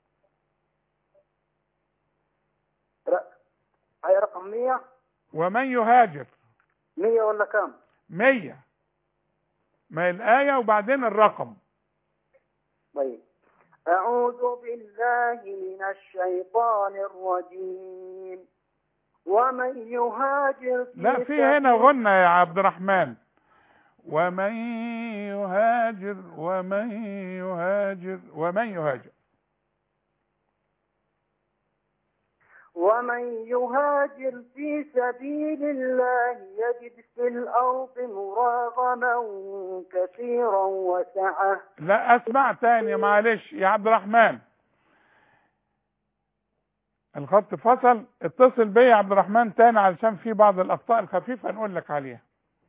R: هاي رقم 100
B: ومن يهاجر
R: 100 ولا كم؟
B: مية ما هي الآية وبعدين الرقم
R: طيب أعوذ بالله من الشيطان الرجيم ومن يهاجر في
B: لا في هنا غنى يا عبد الرحمن ومن يهاجر ومن يهاجر ومن يهاجر
R: ومن يهاجر في سبيل الله يجد في الأرض مراغما كثيرا وسعة
B: لا اسمع تاني معلش يا عبد الرحمن الخط فصل اتصل بيا يا عبد الرحمن تاني علشان في بعض الاخطاء الخفيفه نقول لك عليها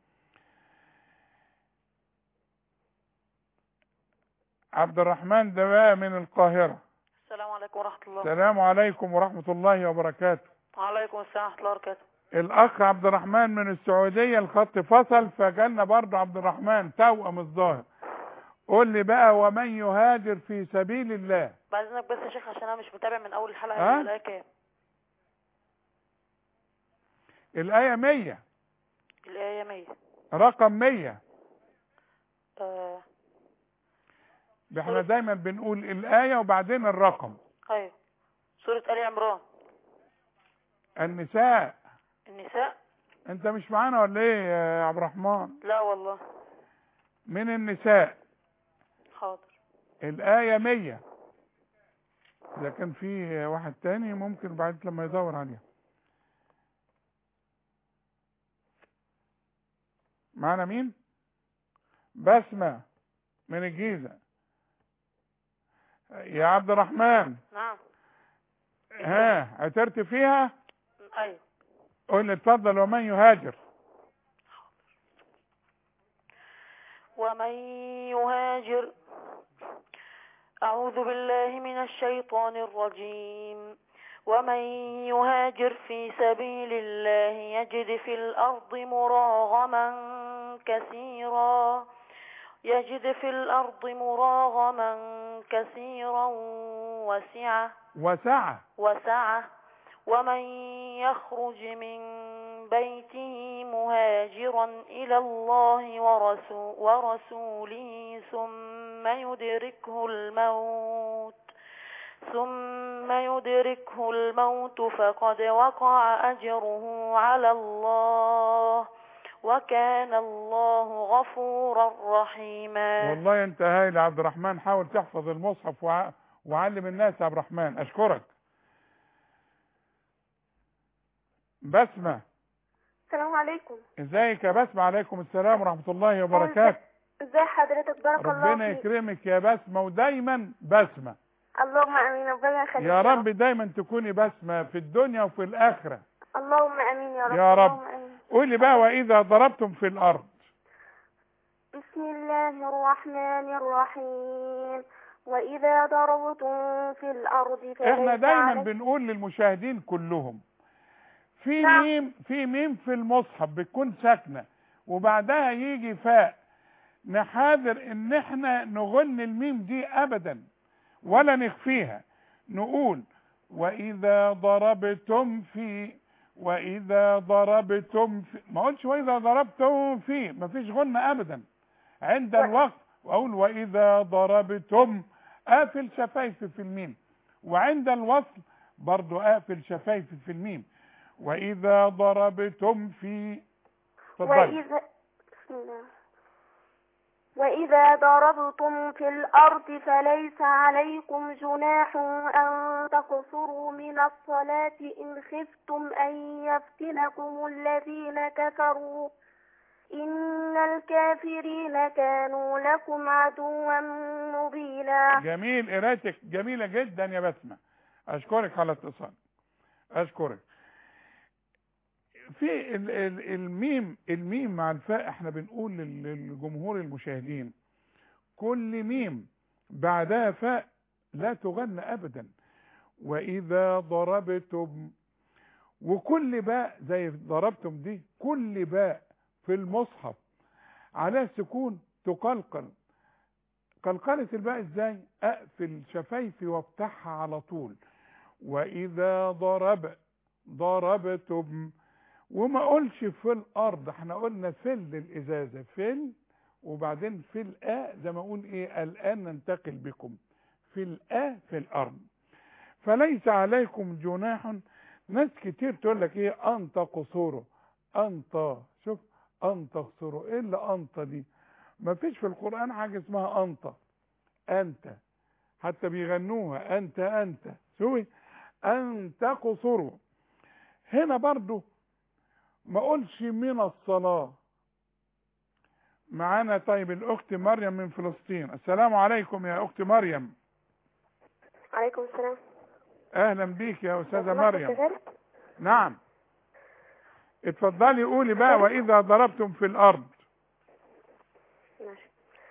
B: عبد الرحمن ده بقى من القاهره
S: السلام عليكم ورحمة الله
B: السلام عليكم ورحمه الله وبركاته
S: وعليكم السلام ورحمة الله وبركاته
B: الاخ عبد الرحمن من السعوديه الخط فصل فجالنا برضه عبد الرحمن توأم الظاهر قول لي بقى ومن يهاجر في سبيل الله
S: بعد اذنك بس يا شيخ عشان انا مش متابع من اول الحلقة
B: ها؟
S: هي الآية كام
B: الآية 100
S: الآية 100
B: رقم 100
S: آه
B: احنا دايما بنقول الآية وبعدين الرقم
S: ايوه
G: آل عمران
B: النساء
G: النساء
B: انت مش معانا ولا ايه يا عبد الرحمن
G: لا والله
B: من النساء
G: حاضر
B: الآية مية إذا كان في واحد تاني ممكن بعد لما يدور عليها معانا مين بسمة من الجيزة يا عبد الرحمن
G: نعم
B: ها عثرت فيها
G: ايوه
B: قول لي اتفضل ومن يهاجر
G: ومن يهاجر أعوذ بالله من الشيطان الرجيم ومن يهاجر في سبيل الله يجد في الأرض مراغما كثيرا يجد في الأرض مراغما كثيرا وسعة
B: وسعة
G: وسعة ومن يخرج من بيته مهاجرا إلى الله ورسو ورسوله ثم يدركه الموت ثم يدركه الموت فقد وقع أجره على الله وكان الله غفورا رحيما
B: والله انت هايل يا عبد الرحمن حاول تحفظ المصحف وع... وعلم الناس يا عبد الرحمن اشكرك بسمة
J: السلام عليكم
B: ازيك يا بسمة عليكم السلام ورحمة الله وبركاته
J: ازي حضرتك بارك الله
B: ربنا
J: فيك
B: يكرمك يا بسمة ودايما بسمة
J: اللهم امين ربنا يخليك
B: يا رب دايما تكوني بسمة في الدنيا وفي الآخرة
J: اللهم امين يا رب
B: يا رب.
J: اللهم امين
B: قولي بقى وإذا ضربتم في الأرض
J: بسم الله الرحمن الرحيم وإذا ضربتم في الأرض فليس
B: احنا دايما
J: عليكم
B: بنقول للمشاهدين كلهم في
J: نعم.
B: ميم في ميم في المصحف بتكون ساكنه وبعدها يجي فاء نحاذر ان احنا نغن الميم دي ابدا ولا نخفيها نقول واذا ضربتم في واذا ضربتم في ما اقولش واذا ضربتم في ما فيش غنة ابدا عند الوقت واقول واذا ضربتم قافل شفايفي في الميم وعند الوصل برضو قافل شفايفي في الميم واذا ضربتم في اتفضلي.
J: وإذا بسم الله وإذا ضربتم في الأرض فليس عليكم جناح أن تقصروا من الصلاة إن خفتم أن يفتنكم الذين كفروا إن الكافرين كانوا لكم عدوا مبينا
B: جميل قراءتك جميلة جدا يا بسمة أشكرك على الاتصال أشكرك في ال- ال- الميم الميم مع الفاء احنا بنقول لل- للجمهور المشاهدين كل ميم بعدها فاء لا تغن أبدا وإذا ضربتم وكل باء زي ضربتم دي كل باء في المصحف على سكون تقلقل قلقلة الباء ازاي اقفل شفايفي وافتحها على طول واذا ضرب ضربتم وما اقولش في الارض احنا قلنا فل الازازه فل وبعدين في الآ زي ما اقول ايه الان ننتقل بكم في الآ في الارض فليس عليكم جناح ناس كتير تقول لك ايه انت قصوره انت شوف انت قصوره ايه اللي انت دي ما فيش في القرآن حاجة اسمها انت انت حتى بيغنوها انت انت شوفي انت قصوره هنا برضو ما اقولش من الصلاة معانا طيب الاخت مريم من فلسطين السلام عليكم يا اخت مريم
J: عليكم السلام
B: اهلا بيك يا استاذة
J: لو سمحت
B: مريم
J: اشتغلت؟
B: نعم اتفضلي قولي بقى واذا ضربتم في الارض
J: ماشي.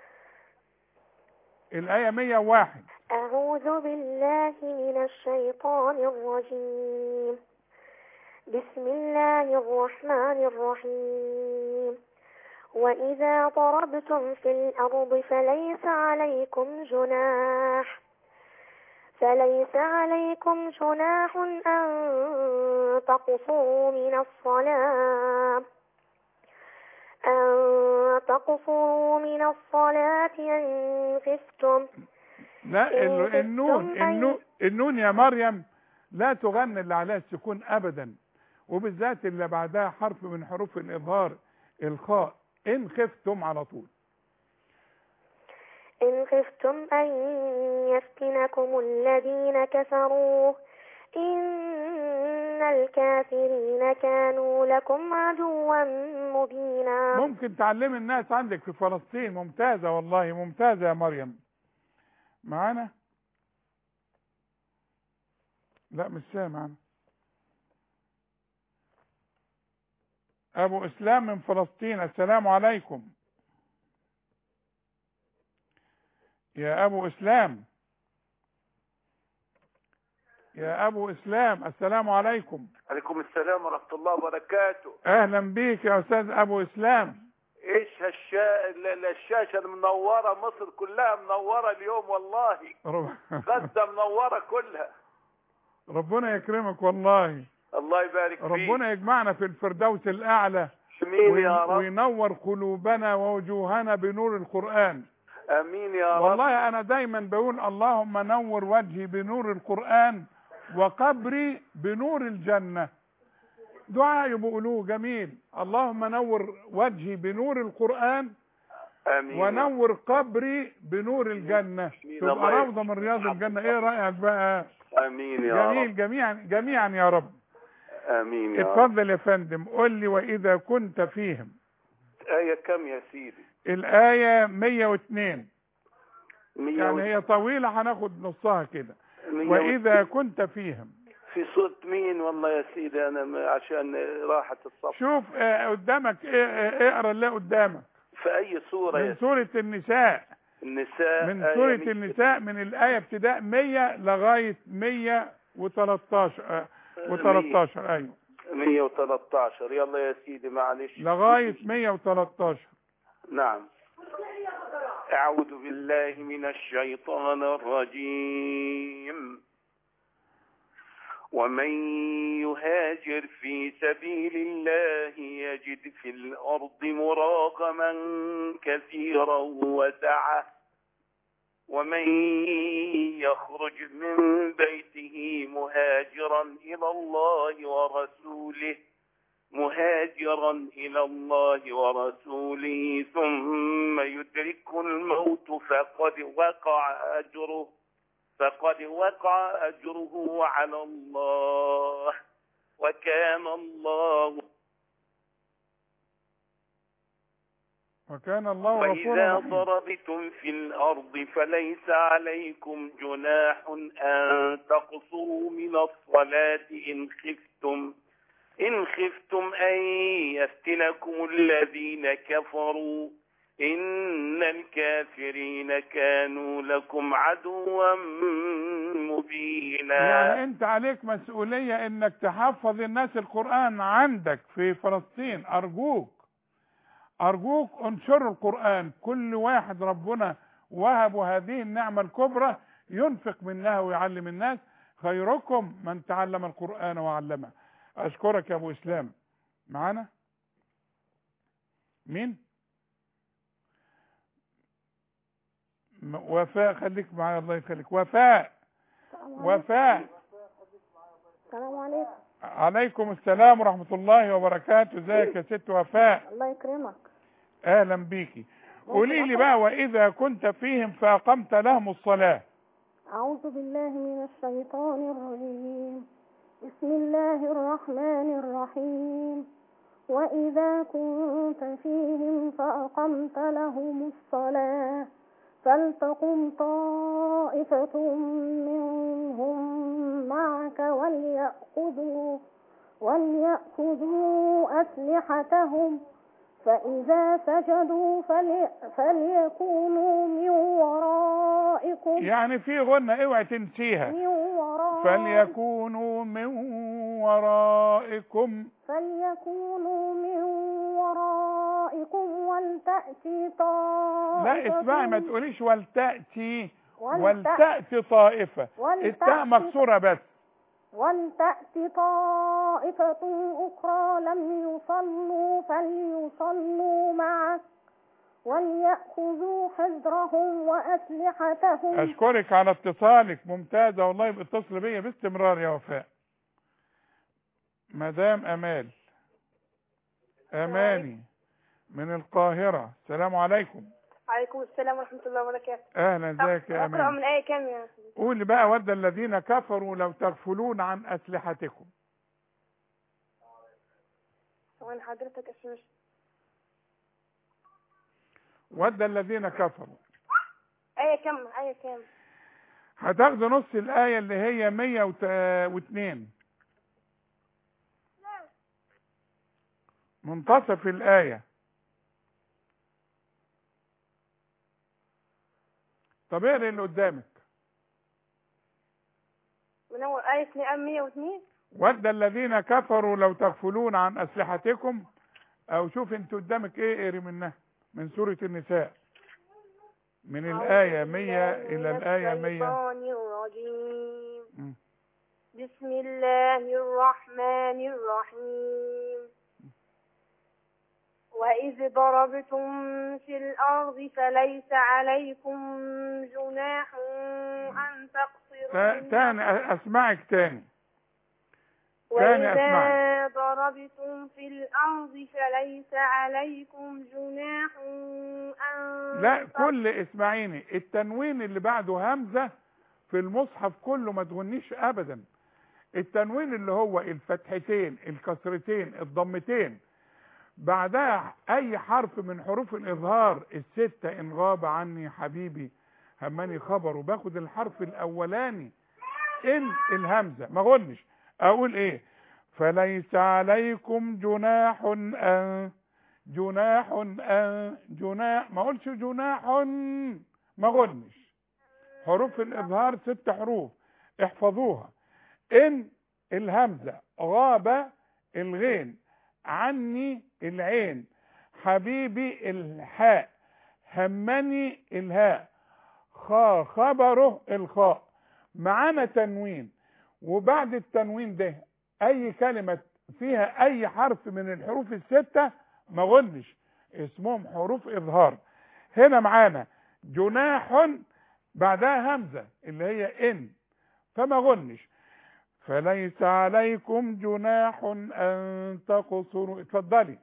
B: الايه 101
J: أعوذ بالله من الشيطان الرجيم بسم الله الرحمن الرحيم وإذا ضربتم في الأرض فليس عليكم جناح فليس عليكم جناح أن تقصروا من الصلاة أن تقصروا من الصلاة إن خفتم
B: لا
J: إن
B: ال- النون
J: خفتم أن-
B: النون النون يا مريم لا تغني اللي عليها السكون ابدا وبالذات اللي بعدها حرف من حروف الاظهار الخاء ان خفتم على طول
M: إن خفتم أن يفتنكم الذين كفروا إن الكافرين كانوا لكم عدوا مبينا
B: ممكن تعلمي الناس عندك في فلسطين ممتازة والله ممتازة يا مريم معانا لا مش سامع أنا. ابو اسلام من فلسطين السلام عليكم يا ابو اسلام يا ابو اسلام السلام عليكم
T: عليكم السلام ورحمة الله وبركاته
B: اهلا بيك يا استاذ ابو اسلام
T: ايش هالشا... ال- ال- الشاشة المنورة مصر كلها منورة اليوم والله
B: رب...
T: غزة منورة كلها
B: ربنا يكرمك والله
T: الله يبارك فيك
B: ربنا يجمعنا في الفردوس الاعلى
T: امين
B: وي-
T: يا رب
B: وينور قلوبنا ووجوهنا بنور القرآن
T: امين يا رب
B: والله انا دايما بقول اللهم نور وجهي بنور القرآن وقبري بنور الجنة دعاء بيقولوه جميل اللهم نور وجهي بنور القرآن
T: امين
B: ونور قبري بنور الجنة تبقى
T: الله
B: روضة من رياض الجنة ايه رأيك بقى
T: امين يا رب
B: جميل جميعا جميعا يا رب
T: امين يا رب
B: اتفضل يا فندم قول لي واذا كنت فيهم
T: آية كم يا سيدي
B: الآية 102
T: مية
B: يعني
T: و-
B: هي طويلة هناخد نصها كده
T: مية و-
B: وإذا كنت فيهم
T: في صوت مين والله يا سيدي انا م- عشان راحة الصف
B: شوف آه، قدامك آه، آه، اقرا اللي قدامك
T: في اي سورة يا
B: من سورة النساء
T: النساء
B: من
T: آية
B: سورة
T: مية-
B: النساء من الآية ابتداء 100 لغاية 113 آه، و13 أيوه
T: 113 يلا يا سيدي معلش
B: لغاية 113
T: نعم أعوذ بالله من الشيطان الرجيم ومن يهاجر في سبيل الله يجد في الأرض مراغما كثيرا وسعة ومن يخرج من بيته مهاجرا إلى الله ورسوله مهاجرا إلى الله ورسوله ثم يدرك الموت فقد وقع أجره فقد وقع أجره على الله وكان الله
B: وكان الله غفورا
T: وإذا
B: رحيما
T: ضربتم في الأرض فليس عليكم جناح أن تقصروا من الصلاة إن خفتم إن خفتم أن يفتنكم الذين كفروا إن الكافرين كانوا لكم عدوا مبينا
B: يعني انت عليك مسؤولية انك تحفظ الناس القرآن عندك في فلسطين ارجوك ارجوك انشروا القرآن كل واحد ربنا وهبوا هذه النعمة الكبرى ينفق منها ويعلم الناس خيركم من تعلم القرآن وعلمه اشكرك يا ابو اسلام معانا مين م- وفاء خليك معايا الله يخليك وفاء وفاء
M: السلام عليكم
B: عليكم السلام ورحمة الله وبركاته ازيك يا ست وفاء
M: الله يكرمك
B: اهلا بيكي قولي لي بقى واذا كنت فيهم فاقمت لهم الصلاة
M: أعوذ بالله من الشيطان الرجيم بسم الله الرحمن الرحيم وإذا كنت فيهم فأقمت لهم الصلاة فلتقم طائفة منهم معك وليأخذوا وليأخذوا أسلحتهم فإذا سجدوا فلي فليكونوا من ورائكم
B: يعني في غنة اوعي تنسيها
M: من ورائكم
B: فليكونوا من ورائكم
M: فليكونوا من ورائكم ولتأتي طائفة
B: لا اسمعي ما تقوليش ولتأتي
M: ولت-
B: ولتأتي طائفة
M: ولتأتي-
B: التاء مكسورة بس
M: ولتأتي طائفة أخرى لم يصلوا فليصلوا معك وليأخذوا حذرهم وأسلحتهم
B: اشكرك على اتصالك ممتازة والله يبقى اتصل بيا باستمرار يا وفاء مدام امال اماني من القاهرة السلام عليكم
J: عليكم السلام ورحمة الله وبركاته
B: اهلا ازيك يا
J: أقرأ
B: امان
J: من آية كام يا سيدي
B: قول بقى ود الذين كفروا لو تغفلون عن اسلحتكم
J: ثواني حضرتك اسمش
B: ود الذين كفروا
J: آية كام آية كام
B: هتاخدوا نص الآية اللي هي 102 منتصف الآية طب اقرا اللي قدامك
J: من أول آية 102
B: ود الذين كفروا لو تغفلون عن أسلحتكم أو شوف انت قدامك ايه اقري منها من سورة النساء من الآية 100 إلى الآية 100
J: الشيطان الرجيم
B: مم.
J: بسم الله الرحمن الرحيم وإذ ضربتم في الأرض فليس عليكم جناح أن تقصروا
B: تا-
J: من
B: تاني أ- أسمعك تاني تاني أسمعك
J: وإذا ضربتم في الأرض فليس عليكم جناح أن
B: لا كل اسمعيني التنوين اللي بعده همزة في المصحف كله ما تغنيش ابدا التنوين اللي هو الفتحتين الكسرتين الضمتين بعدها اي حرف من حروف الاظهار الستة ان غاب عني حبيبي همني خبر وباخد الحرف الاولاني ان الهمزة ما غنش اقول ايه فليس عليكم جناح ان جناح ان جناح ما اقولش جناح ما غنش حروف الاظهار ست حروف احفظوها ان الهمزة غاب الغين عني العين حبيبي الحاء همني الهاء خا خبره الخاء معانا تنوين وبعد التنوين ده اي كلمة فيها اي حرف من الحروف الستة ما غنش اسمهم حروف اظهار هنا معانا جناح بعدها همزة اللي هي ان فما غنش فليس عليكم جناح ان تقصروا اتفضلي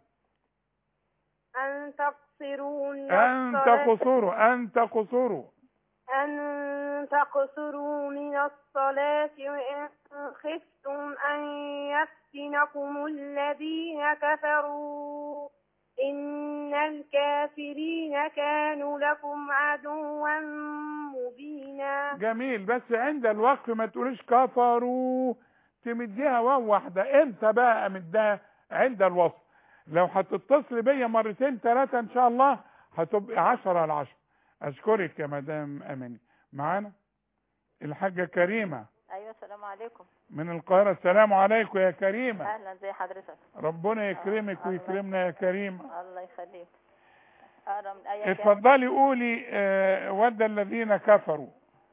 J: أن تقصروا من
B: ان
J: الصلاة
B: تقصروا ان تقصروا
J: أن تقصروا من الصلاة وإن خفتم أن يفتنكم الذين كفروا إن الكافرين كانوا لكم عدوا مبينا
B: جميل بس عند الوقف ما تقوليش كفروا تمديها واو واحدة انت بقى امدها عند الوصف لو هتتصل بيا مرتين ثلاثة ان شاء الله هتبقى عشرة على عشرة اشكرك يا مدام اماني معانا الحاجة كريمة
U: ايوه السلام عليكم
B: من القاهرة السلام عليكم يا كريمة
U: اهلا زي حضرتك
B: ربنا يكرمك ويكرمنا يا كريمة
U: الله يخليك اقرا من ايه كام
B: اتفضلي قولي آه، ود الذين كفروا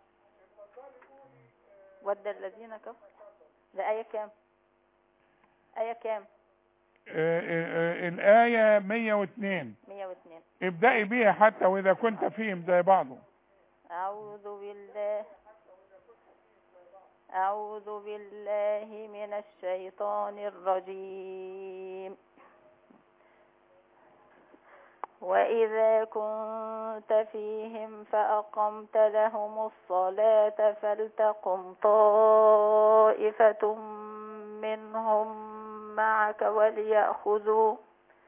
U: ود الذين كفروا ده ايه كام ايه كام
B: آه، آه، آه، الآية 102
U: 102
B: ابدأي بيها حتى وإذا كنت فيهم زي بعضه
U: أعوذ بالله أعوذ بالله من الشيطان الرجيم وإذا كنت فيهم فأقمت لهم الصلاة فلتقم طائفة منهم معك وليأخذوا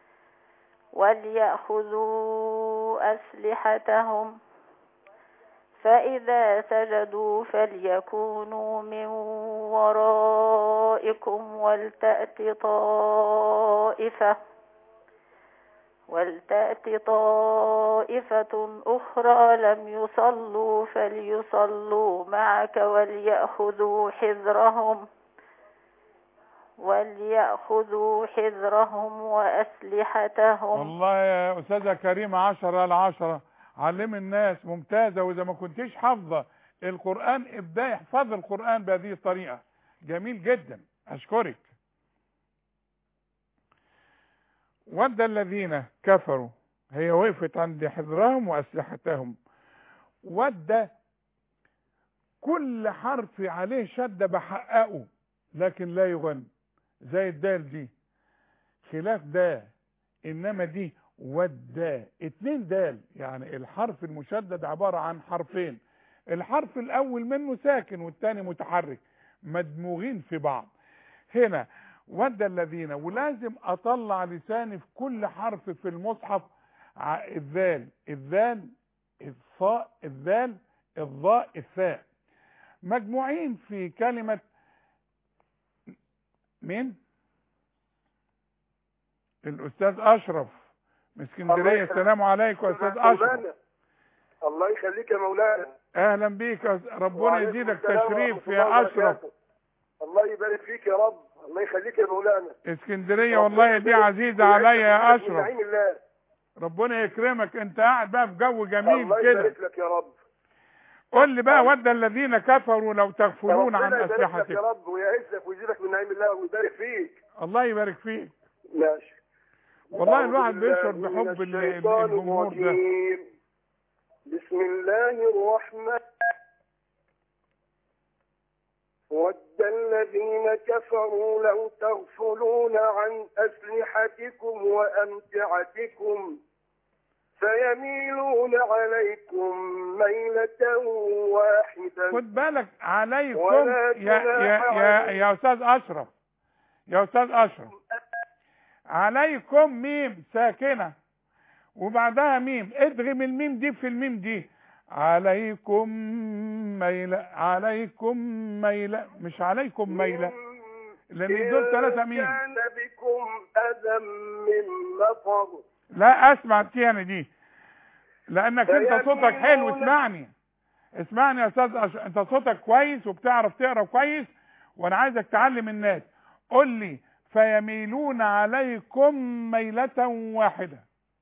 U: وليأخذوا أسلحتهم فإذا سجدوا فليكونوا من ورائكم ولتأت طائفة ولتأت طائفة أخرى لم يصلوا فليصلوا معك وليأخذوا حذرهم وليأخذوا حذرهم وأسلحتهم
B: والله يا أستاذة كريمة عشرة على عشرة علم الناس ممتازة وإذا ما كنتيش حافظة القرآن ابدأي احفظ القرآن بهذه الطريقة جميل جدا أشكرك ود الذين كفروا هي وقفت عند حذرهم وأسلحتهم ود كل حرف عليه شدة بحققه لكن لا يغن زي الدال دي خلاف ده انما دي ود اتنين دال يعني الحرف المشدد عبارة عن حرفين الحرف الاول منه ساكن والتاني متحرك مدموغين في بعض هنا ود الذين ولازم اطلع لساني في كل حرف في المصحف ع- الذال الذال الصاء الذال الضاء الثاء مجموعين في كلمة مين الأستاذ أشرف من اسكندرية السلام عليكم يا أستاذ أشرف
N: مولانا الله يخليك يا مولانا
B: أهلا بيك يا أستاذ- ربنا
N: وعليكم
B: يزيدك
N: السلام
B: تشريف
N: ورحمة
B: يا
N: الله
B: أشرف
N: وبركاته. الله يبارك فيك يا رب الله يخليك يا مولانا
B: اسكندرية والله دي عزيزة عليا يا
N: من
B: أشرف
N: نعيم الله
B: ربنا يكرمك أنت قاعد بقى في جو جميل
N: الله
B: كده
N: يبارك لك يا رب
B: قول لي بقى ود الذين كفروا لو تغفلون
N: ربنا
B: عن
N: يبارك لك يا
B: أسلحتكم
N: رب ويعزك ويزيدك من نعيم الله ويبارك فيك
B: الله يبارك فيك
N: ماشي
B: والله
N: أعوذ
B: الواحد
N: بالله
B: بيشعر
N: من
B: بحب ال- ال-
N: الشيطان
B: الجمهور ده
N: الرجيم. بسم الله الرحمن ود الذين كفروا لو تغفلون عن أسلحتكم وأمتعتكم فيميلون عليكم ميلة واحدة
B: خد بالك عليكم
N: ولا
B: يا يا
N: جناح
B: يا, يا استاذ اشرف يا استاذ اشرف عليكم ميم ساكنه وبعدها ميم ادغم الميم دي في الميم دي عليكم ميلة عليكم ميلة مش عليكم ميلة لان دول ثلاثة
N: إن
B: ميم
N: كان بكم أذى من مطر
B: لا اسمع التاني دي لانك انت صوتك حلو اسمعني اسمعني يا استاذ أش... انت صوتك كويس وبتعرف تقرا كويس وانا عايزك تعلم الناس قول لي فيميلون عليكم ميلة واحدة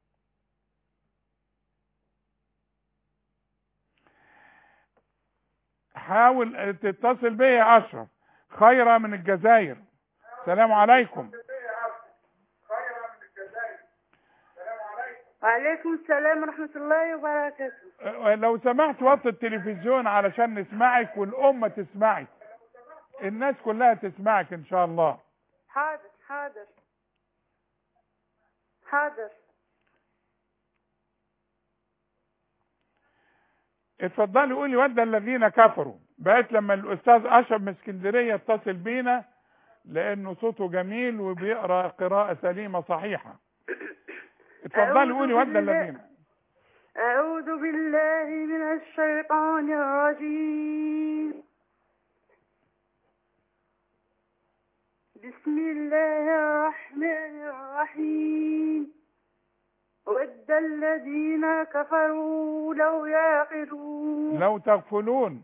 B: حاول تتصل بيا يا اشرف خيرة من الجزائر السلام عليكم
A: وعليكم السلام ورحمة الله وبركاته
B: لو سمحت وطي التلفزيون علشان نسمعك والأمة تسمعك الناس كلها تسمعك إن شاء الله
A: حاضر حاضر حاضر
B: اتفضلي قولي ود الذين كفروا بقيت لما الأستاذ أشرف من اسكندرية يتصل بينا لأنه صوته جميل وبيقرأ قراءة سليمة صحيحة اتفضلي
A: أعوذ
B: قولي ود
A: بالله-
B: الذين
A: أعوذ بالله من الشيطان الرجيم بسم الله الرحمن الرحيم ود الذين كفروا لو يعقلون
B: لو تغفلون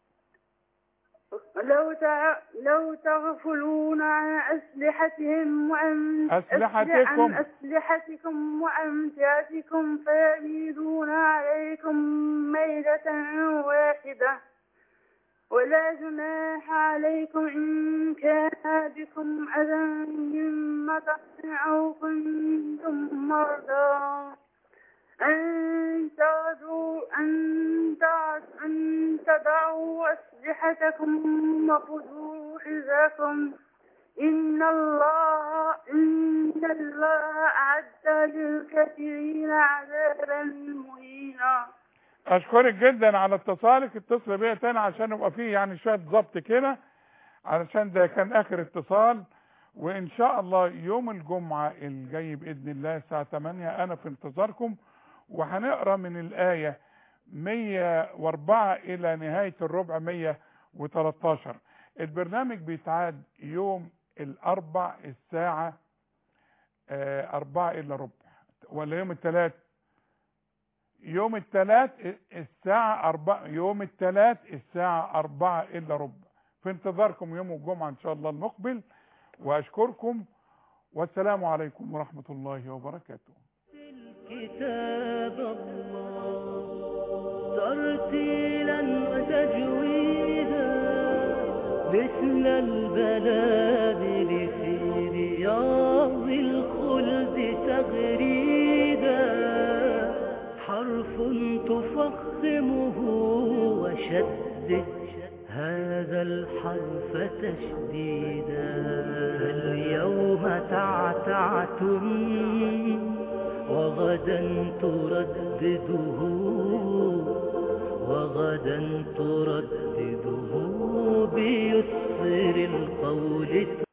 A: لو تع... لو تغفلون عن أسلحتهم وعن
B: أسلحتكم.
A: عن أسلحتكم وأمتعتكم فيميلون عليكم ميلة واحدة ولا جناح عليكم إن كان بكم أذى من مطر أو كنتم مرضى أن تغدوا أن تع- أن تضعوا أسلحتكم وخذوا حذركم إن الله إن الله أعد للكافرين عذابا مهينا
B: اشكرك جدا على اتصالك اتصل بيا تاني عشان يبقى فيه يعني شويه ضبط كده علشان ده كان اخر اتصال وان شاء الله يوم الجمعه الجاي باذن الله الساعه 8 انا في انتظاركم وهنقرا من الايه 104 الى نهايه الربع 113 البرنامج بيتعاد يوم الاربع الساعه آه، أربعة إلا ربع ولا يوم الثلاث يوم الثلاث الساعة أربعة يوم الثلاث الساعة أربعة إلا ربع في انتظاركم يوم الجمعة إن شاء الله المقبل وأشكركم والسلام عليكم ورحمة الله وبركاته
V: كتاب الله ترتيلا وتجويدا مثل البلابل في رياض الخلد تغريدا تفخمه وشدد هذا الحرف تشديدا اليوم تعتعتم وغدا تردده وغدا تردده بيسر القول